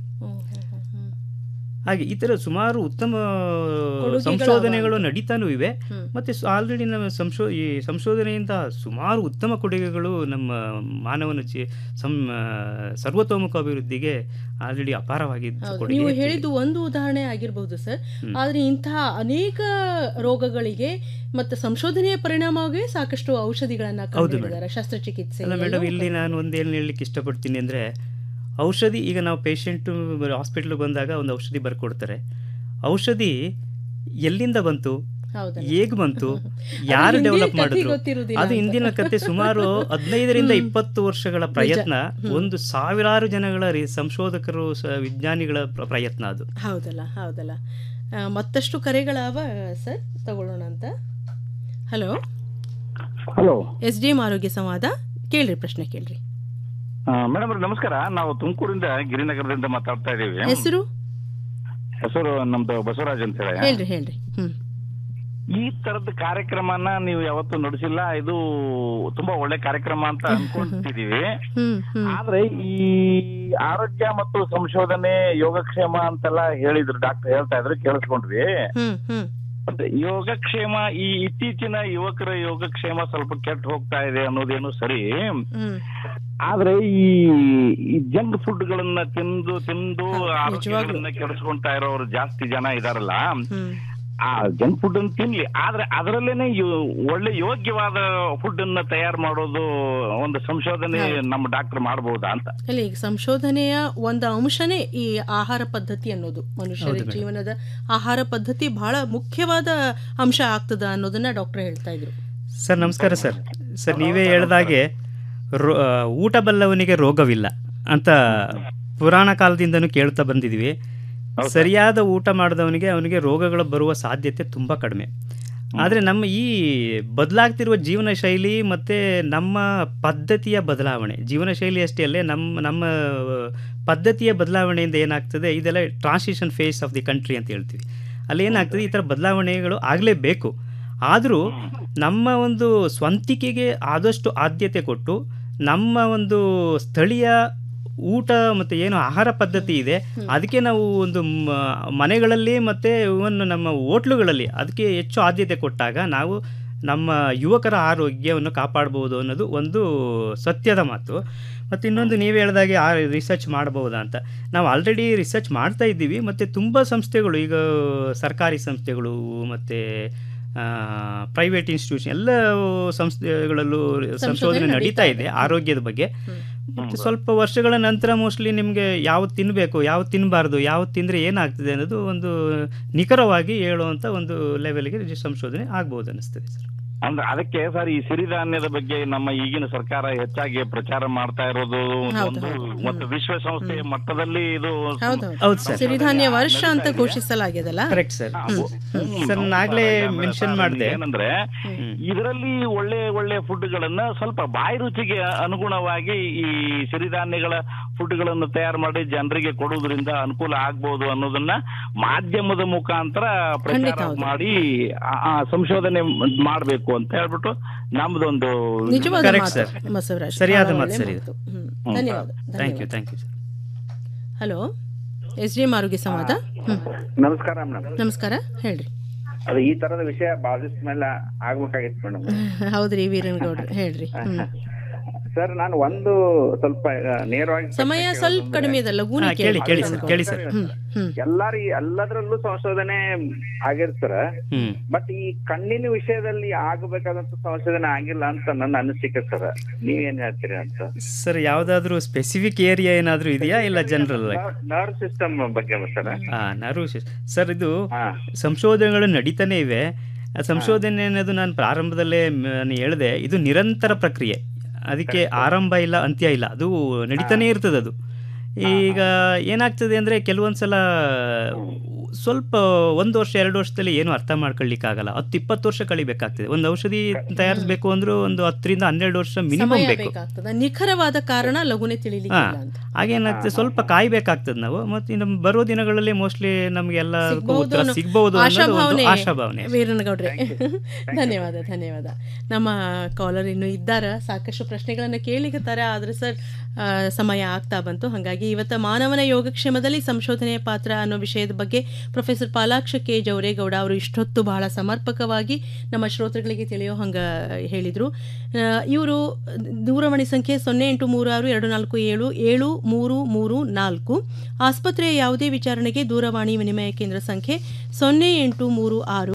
ಹಾಗೆ ಈ ಥರ ಸುಮಾರು ಉತ್ತಮ ಕೊಡುಗೆಗಳು ಸಂಶೋಧನೆಗಳು ಅವ. ನಡೀತಾನೂ ಇವೆ ಹ್ಮ್. ಮತ್ತು ಆಲ್ರೆಡಿ ನಮ್ಮ ಸಂಶೋ ಈ ಸಂಶೋಧನೆಯಿಂದ ಸುಮಾರು ಉತ್ತಮ ಕೊಡುಗೆಗಳು ನಮ್ಮ ಮಾನವನ ಜೀ ಸಂ ಸರ್ವತೋಮುಖ ಅಭಿವೃದ್ಧಿಗೆ ಆಲ್ರೆಡಿ ಅಪಾರವಾಗಿದ್ದು ಹೌದು. ಕೊಡುಗೆ ನೀವು ಹೆಚ್ಚಿದೆ. ಹೇಳಿದ್ದು ಒಂದು ಉದಾಹರಣೆ ಆಗಿರ್ಬಹುದು ಸರ್ ಹ್ಮ್. ಆದ್ರೆ ಇಂತಹ ಅನೇಕ ರೋಗಗಳಿಗೆ ಮತ್ತು ಸಂಶೋಧನೆಯ ಪರಿಣಾಮವಾಗಿ ಸಾಕಷ್ಟು ಔಷಧಿಗಳನ್ನ ಹೌದು ಕಂಡುಹಿಡಿದಾರೆ ಮೇಡಮ್. ಶಸ್ತ್ರಚಿಕಿತ್ಸೆ ಅಲ್ಲ ಎಲ್ಲವೂ ಮೇಡಮ್ ಇಲ್ಲಿ ನಾನು ಒಂದು ಏನು ಹೇಳಲಿಕ್ಕೆ ಇಷ್ಟಪಡ್ತೀನಿ ಅಂದರೆ ಔಷಧಿ ಈಗ ನಾವು ಪೇಷಂಟು ಹಾಸ್ಪಿಟ್ಲಿಗೆ ಬಂದಾಗ ಒಂದು ಔಷಧಿ ಬರ್ಕೊಡ್ತಾರೆ ಔಷಧಿ ಎಲ್ಲಿಂದ ಬಂತು ಹೌದಲ್ಲ? ಹೇಗೆ ಬಂತು ಯಾರು ಹಿಂದಿನ ಡೆವಲಪ್ ಕಥೆ ಮಾಡಿದ್ರು ಗೊತ್ತಿರುವುದಿಲ್ಲ ಅದು ಅಂತ. ಹಿಂದಿನ ಕತೆ ಸುಮಾರು ಹದಿನೈದರಿಂದ ಇಪ್ಪತ್ತು ವರ್ಷಗಳ ಪ್ರಯತ್ನ ಹ್ಮ್. ಒಂದು ಸಾವಿರಾರು ಜನಗಳ ರಿ- ಸಂಶೋಧಕರು ಸ- ವಿಜ್ಞಾನಿಗಳ ಪ್ರ- ಪ್ರಯತ್ನ ಅದು ಹೌದಲ್ಲ ಹೌದಲ್ಲ ಆ, ಮತ್ತಷ್ಟು ಕರೆಗಳಾವ ಸರ್ ತಗೊಳ್ಳೋಣ ಅಂತ hello hello S D M ಆರೋಗ್ಯ ಸಂವಾದ ಕೇಳ್ರಿ ಪ್ರಶ್ನೆ ಕೇಳ್ರಿ ಮೇಡಮ್ ನಮಸ್ಕಾರ ನಾವು ತುಮಕೂರಿಂದ ಗಿರಿನಗರದಿಂದ ಮಾತಾಡ್ತಾ ಇದ್ದೀವಿ ಹೆಸರು ಹೆಸರು ನಮ್ದು ಬಸವರಾಜ್ ಅಂತ ಹೇಳಿ ಹೇಳ್ರಿ ಹೇಳ್ರಿ ಹ್ಮ್ ಈ ತರದ ಕಾರ್ಯಕ್ರಮನ ನೀವು ಯಾವತ್ತೂ ನಡೆಸಿಲ್ಲ ಇದು ತುಂಬಾ ಒಳ್ಳೆ ಕಾರ್ಯಕ್ರಮ ಅಂತ ಅನ್ಕೊಂತಿದೀವಿ ಹ್ಮ್ ಹ್ಮ್ ಆದ್ರೆ ಈ ಆರೋಗ್ಯ ಮತ್ತು ಸಂಶೋಧನೆ ಯೋಗಕ್ಷೇಮ ಅಂತೆಲ್ಲ ಹೇಳಿದ್ರು ಡಾಕ್ಟರ್ ಹೇಳ್ತಾ ಇದ್ರು ಕೇಳಿಸ್ಕೊಂಡ್ವಿ ಹ್ಮ್ ಹ್ಮ್ ಮತ್ತೆ ಯೋಗಕ್ಷೇಮ ಈ ಇತ್ತೀಚಿನ ಯುವಕರ ಯೋಗಕ್ಷೇಮ ಸ್ವಲ್ಪ ಕೆಟ್ಟು ಹೋಗ್ತಾ ಇದೆ ಅನ್ನೋದೇನು ಸರಿ ಹ್ಮ್ ಆದ್ರೆ ಈ ಈ ಜಂಕ್ ಫುಡ್ ಗಳನ್ನ ತಿಂದು ತಿಂದು ಆರೋಗ್ಯಗಳನ್ನ ಕೆಡಿಸ್ಕೊಂತಾ ಇರೋರು ಜಾಸ್ತಿ ಜನ ಇದಾರಲ್ಲ ಆ ಜಂಕ್ ಫುಡ್ ಅನ್ನು ತಿನ್ಲಿ ಆದ್ರೆ ಅದರಲ್ಲೇನೆ ಯೋ- ಒಳ್ಳೆ ಯೋಗ್ಯವಾದ ಫುಡ್ ಅನ್ನ ತಯಾರು ಮಾಡೋದು ಒಂದು ಸಂಶೋಧನೆ ನಮ್ಮ ಡಾಕ್ಟರ್ ಮಾಡಬಹುದಾ ಅಂತ ಇಲ್ಲ ಈಗ ಸಂಶೋಧನೆಯ ಒಂದು ಅಂಶನೇ ಈ ಆಹಾರ ಪದ್ಧತಿ ಅನ್ನೋದು ಮನುಷ್ಯರ ಹೌದು ಮೇಡಮ್. ಜೀವನದ ಆಹಾರ ಪದ್ಧತಿ ಬಹಳ ಮುಖ್ಯವಾದ ಅಂಶ ಆಗ್ತದ ಅನ್ನೋದನ್ನ ಡಾಕ್ಟರ್ ಹೇಳ್ತಾ ಇದ್ರು ಸರ್ ನಮಸ್ಕಾರ ಸರ್ ಸರ್ ನೀವೇ ಹೇಳ್ದಾಗೆ ರೋ ಆ, ಊಟ ಬಲ್ಲವನಿಗೆ ರೋಗವಿಲ್ಲ ಅಂತ ಪುರಾಣ ಕಾಲದಿಂದನೂ ಕೇಳ್ತಾ ಬಂದಿದ್ವಿ ಸರಿಯಾದ ಊಟ ಮಾಡಿದವನಿಗೆ ಅವನಿಗೆ ರೋಗಗಳು ಬರುವ ಸಾಧ್ಯತೆ ತುಂಬ ಕಡಿಮೆ ಆದರೆ ನಮ್ಮ ಈ ಬದಲಾಗ್ತಿರುವ ಜೀವನ ಶೈಲಿ ಮತ್ತು ನಮ್ಮ ಪದ್ಧತಿಯ ಬದಲಾವಣೆ ಜೀವನ ಶೈಲಿ ಅಷ್ಟೇ ಅಲ್ಲೇ ನಮ್ಮ ನಮ್ಮ ಪದ್ಧತಿಯ ಬದಲಾವಣೆಯಿಂದ ಏನಾಗ್ತದೆ ಇದೆಲ್ಲ transition phase of the country ಅಂತ ಹೇಳ್ತೀವಿ ಅಲ್ಲಿ ಏನಾಗ್ತದೆ ಈ ಥರ ಬದಲಾವಣೆಗಳು ಆಗಲೇಬೇಕು ಆದರೂ ನಮ್ಮ ಒಂದು ಸ್ವಂತಿಕೆಗೆ ಆದಷ್ಟು ಆದ್ಯತೆ ಕೊಟ್ಟು ನಮ್ಮ ಒಂದು ಸ್ಥಳೀಯ ಊಟ ಮತ್ತು ಏನು ಆಹಾರ ಪದ್ಧತಿ ಇದೆ ಅದಕ್ಕೆ ನಾವು ಒಂದು ಮ- ಮನೆಗಳಲ್ಲಿ ಮತ್ತು ಇವನ್ ನಮ್ಮ ಹೋಟ್ಲುಗಳಲ್ಲಿ ಅದಕ್ಕೆ ಹೆಚ್ಚು ಆದ್ಯತೆ ಕೊಟ್ಟಾಗ ನಾವು ನಮ್ಮ ಯುವಕರ ಆರೋಗ್ಯವನ್ನು ಕಾಪಾಡ್ಬೋದು ಅನ್ನೋದು ಒಂದು ಸತ್ಯದ ಮಾತು ಮತ್ತು ಇನ್ನೊಂದು ನೀವು ಹೇಳಿದಾಗೆ ಆ ರಿಸರ್ಚ್ ಮಾಡ್ಬೋದಾ ಅಂತ ನಾವು ಆಲ್ರೆಡಿ ರಿಸರ್ಚ್ ಮಾಡ್ತಾ ಇದ್ದೀವಿ ಮತ್ತು ತುಂಬ ಸಂಸ್ಥೆಗಳು ಈಗ ಸರ್ಕಾರಿ ಸಂಸ್ಥೆಗಳು ಮತ್ತು ಪ್ರೈವೇಟ್ ಇನ್ಸ್ಟಿಟ್ಯೂಷನ್ ಎಲ್ಲ ಸಂಸ್ಥೆಗಳಲ್ಲೂ ಸಂಶೋಧನೆ ನಡೀತಾ ಇದೆ ಆರೋಗ್ಯದ ಬಗ್ಗೆ ಮತ್ತು ಸ್ವಲ್ಪ ವರ್ಷಗಳ ನಂತರ ಮೋಸ್ಟ್ಲಿ ನಿಮಗೆ ಯಾವ್ದು ತಿನ್ನಬೇಕು ಯಾವ್ದು ತಿನ್ನಬಾರ್ದು ಯಾವ್ದು ತಿಂದರೆ ಏನಾಗ್ತದೆ ಅನ್ನೋದು ಒಂದು ನಿಖರವಾಗಿ ಹೇಳುವಂಥ ಒಂದು ಲೆವೆಲ್ಗೆ ಸಂಶೋಧನೆ ಆಗ್ಬೋದು ಅನ್ನಿಸ್ತದೆ ಸರ್ ಅಂದ್ರೆ ಅದಕ್ಕೆ ಸರ್ ಈ ಸಿರಿಧಾನ್ಯದ ಬಗ್ಗೆ ನಮ್ಮ ಈಗಿನ ಸರ್ಕಾರ ಹೆಚ್ಚಾಗಿ ಪ್ರಚಾರ ಮಾಡ್ತಾ ಇರೋದು ಒಂದು ಮತ್ತು ವಿಶ್ವಸಂಸ್ಥೆಯ ಮಟ್ಟದಲ್ಲಿ ಇದು ಹೌದು ಹೌದು ಸರ್ ಸಿರಿಧಾನ್ಯ ವರ್ಷ ಅಂತ ಘೋಷಿಸಲಾಗ್ಯದಲ್ಲ ಕರೆಕ್ಟ್ ಸರ್ ಸರ್ ನಾಗಲೇ ಮೆನ್ಷನ್ ಮಾಡಿದೆ ಏನಂದ್ರೆ ಇದರಲ್ಲಿ ಒಳ್ಳೆ ಒಳ್ಳೆ ಫುಡ್ ಗಳನ್ನ ಸ್ವಲ್ಪ ಬಾಯಿ ರುಚಿಗೆ ಅನುಗುಣವಾಗಿ ಈ ಸಿರಿಧಾನ್ಯಗಳ ಫುಡ್ ಗಳನ್ನು ತಯಾರು ಮಾಡಿ ಜನರಿಗೆ ಕೊಡುವುದರಿಂದ ಅನುಕೂಲ ಆಗ್ಬಹುದು ಅನ್ನೋದನ್ನ ಮಾಧ್ಯಮದ ಮುಖಾಂತರ ಪ್ರಚಾರ ಮಾಡಿ ಆ- ಆ ಸಂಶೋಧನೆ ಮಾಡಬೇಕು ಅಂತ ಹೇಳ್ಬಿಟ್ಟು ನಮ್ದೊಂದು ನಿಜವಾದ Correct, ಮಾತು sir. ಬಸವರಾಜ್ ಸರಿಯಾದ ಬಹಳ ಮಾತು ಒಳ್ಳೆ ಸರ್ ಇದು. ಮಾತು. ಹ್ಮ್. ಹ್ಮ್. ಧನ್ಯವಾದ ಥ್ಯಾಂಕ್ ಯು ಧನ್ಯವಾದ thank you sir hello S D M ಆರೋಗ್ಯ ಸಂವಾದ ಹ್ಮ್ ನಮಸ್ಕಾರ ಮೇಡಮ್ ನಮಸ್ಕಾರ ಹೇಳ್ರಿ ಅದು ಈ ತರದ ವಿಷಯ ಬಾಳ ದಿವಸ ಮೇಲೆ ಆಗ್ಬೇಕಾಗಿತ್ತು ಮೇಡಮ್ ಹೌದ್ರಿ ವೀರನಗೌಡ್ರು ಹೇಳ್ರಿ ಹ್ಮ್ ಸರ್ ನಾನು ಒಂದು ಸ್ವಲ್ಪ ಆ, ನೇರವಾಗಿ ಸಮಯ ಪ್ರಶ್ನೆ ಸ್ವಲ್ಪ ಕೇಳೋದಂದ್ರೆ- ಕಡಿಮೆ ಇದೆ ಲಘುನೇ ಹಾ, ಕೇಳಿ, ಕೇಳಿ ಕೇಳಿ ಸರ್, ಕೇಳಿ ಸರ್. ಹ್ಮ್, ಹ್ಮ್. ಎಲ್ಲಾರಿ ಎಲ್ಲದರಲ್ಲೂ ಸಂಶೋಧನೆ ಆಗಿರ್ತಾರ ಹ್ಮ್ ಬಟ್ ಈ ಕಣ್ಣಿನ ವಿಷಯದಲ್ಲಿ ಆಗಬೇಕಾದಂತ ಸಂಶೋಧನೆ ಆಗಿಲ್ಲ ಅಂತ ನನ್ನ ಅನಿಸಿಕೆ ಸರ್ ನೀವೇನ್ ಹೇಳ್ತೀರಿ ಅಂತ ಸರ್ ಯಾವುದಾದ್ರೂ ಸ್ಪೆಸಿಫಿಕ್ ಏರಿಯಾ ಏನಾದರೂ ಇದೆಯಾ ಇಲ್ಲ ಜನರಲ್ ನರ್ವ್ ಸಿಸ್ಟಮ್ ಬಗ್ಗೆ ಸರ್ ಹಾ ನರು ಸರ್ ಇದು ಸಂಶೋಧನೆಗಳು ನಡೀತಾನೆ ಇವೆ ಆ ಸಂಶೋಧನೆ ಅನ್ನೋದು ನಾನು ಪ್ರಾರಂಭದಲ್ಲೇ ಮ್- ನಾನು ಹೇಳಿದೆ ಇದು ನಿರಂತರ ಪ್ರಕ್ರಿಯೆ ಅದಕ್ಕೆ ಆರಂಭ ಇಲ್ಲ ಅಂತ್ಯ ಇಲ್ಲ ಅದು ನಡೀತಾನೆ ಇರ್ತದೆ ಅದು ಈಗ ಏನಾಗ್ತದೆ ಅಂದರೆ ಕೆಲವೊಂದು ಸಲ ಸ್ವಲ್ಪ ಒಂದು ವರ್ಷ ಎರಡು ವರ್ಷದಲ್ಲಿ ಏನು ಅರ್ಥ ಮಾಡ್ಕೊಳ್ಳಿಕ್ಕಾಗಲ್ಲ ಹತ್ತು ಇಪ್ಪತ್ತು ವರ್ಷ ಕಳಿಬೇಕಾಗ್ತದೆ ಒಂದು ಔಷಧಿ ತಯಾರಿಸಬೇಕು ಅಂದ್ರೂ ಒಂದು ಹತ್ತರಿಂದ ಹನ್ನೆರಡು ವರ್ಷ ಮಿನಿಮಮ್ ಸಮಯ ಬೇಕು ಬೇಕಾಗ್ತದೆ ನಿಖರವಾದ ಕಾರಣ ಲಘುನೆ ಹಾ ತಿಳಿಲಿಕ್ಕಿಲ್ಲ ಅಂತ ಹಾಗೇನಾಗ್ತದೆ ಸ್ವಲ್ಪ ಕಾಯ್ಬೇಕಾಗ್ತದೆ ನಾವು ಮತ್ತೆ ಇನ್ನು ಬರೋ ದಿನಗಳಲ್ಲಿ ಮೋಸ್ಟ್ಲಿ ನಮಗೆಲ್ಲ ಸಿಗ್ಬಹುದು ಉತ್ತರ ಅನ್ನೋ ಸಿಗ್ಬಹುದು ಅನ್ನೋದು ಒಂದು ಆಶಾಭಾವನೆ ಆಶಾಭಾವನೆ ವೀರನಗೌಡ್ರೆ ಧನ್ಯವಾದ ಧನ್ಯವಾದ ನಮ್ಮ ಕಾಲರ್ ಇನ್ನು ಇದ್ದಾರ ಸಾಕಷ್ಟು ಪ್ರಶ್ನೆಗಳನ್ನು ಕೇಳಿಕತ್ತಾರ ಆದ್ರೆ ಸರ್ ಆ, ಸಮಯ ಆಗ್ತಾ ಬಂತು ಹಾಗಾಗಿ ಇವತ್ತು ಮಾನವನ ಯೋಗಕ್ಷೇಮದಲ್ಲಿ ಸಂಶೋಧನೆಯ ಪಾತ್ರ ಅನ್ನೋ ವಿಷಯದ ಬಗ್ಗೆ ಪ್ರೊಫೆಸರ್ ಪಾಲಾಕ್ಷ ಕೆ ಜವರೇಗೌಡ ಅವರು ಇಷ್ಟೊತ್ತು ಬಹಳ ಸಮರ್ಪಕವಾಗಿ ನಮ್ಮ ಶ್ರೋತೃಗಳಿಗೆ ತಿಳಿಯೋ ಹಂಗೆ ಹೇಳಿದರು ಇವರು ದೂರವಾಣಿ ಸಂಖ್ಯೆ ಸೊನ್ನೆ ಎಂಟು ಮೂರು ಆರು ಎರಡು ನಾಲ್ಕು ಏಳು ಏಳು ಮೂರು ಮೂರು ನಾಲ್ಕು ಆಸ್ಪತ್ರೆಯ ಯಾವುದೇ ವಿಚಾರಣೆಗೆ ದೂರವಾಣಿ ವಿನಿಮಯ ಕೇಂದ್ರ ಸಂಖ್ಯೆ ಸೊನ್ನೆ ಎಂಟು ಮೂರು ಆರು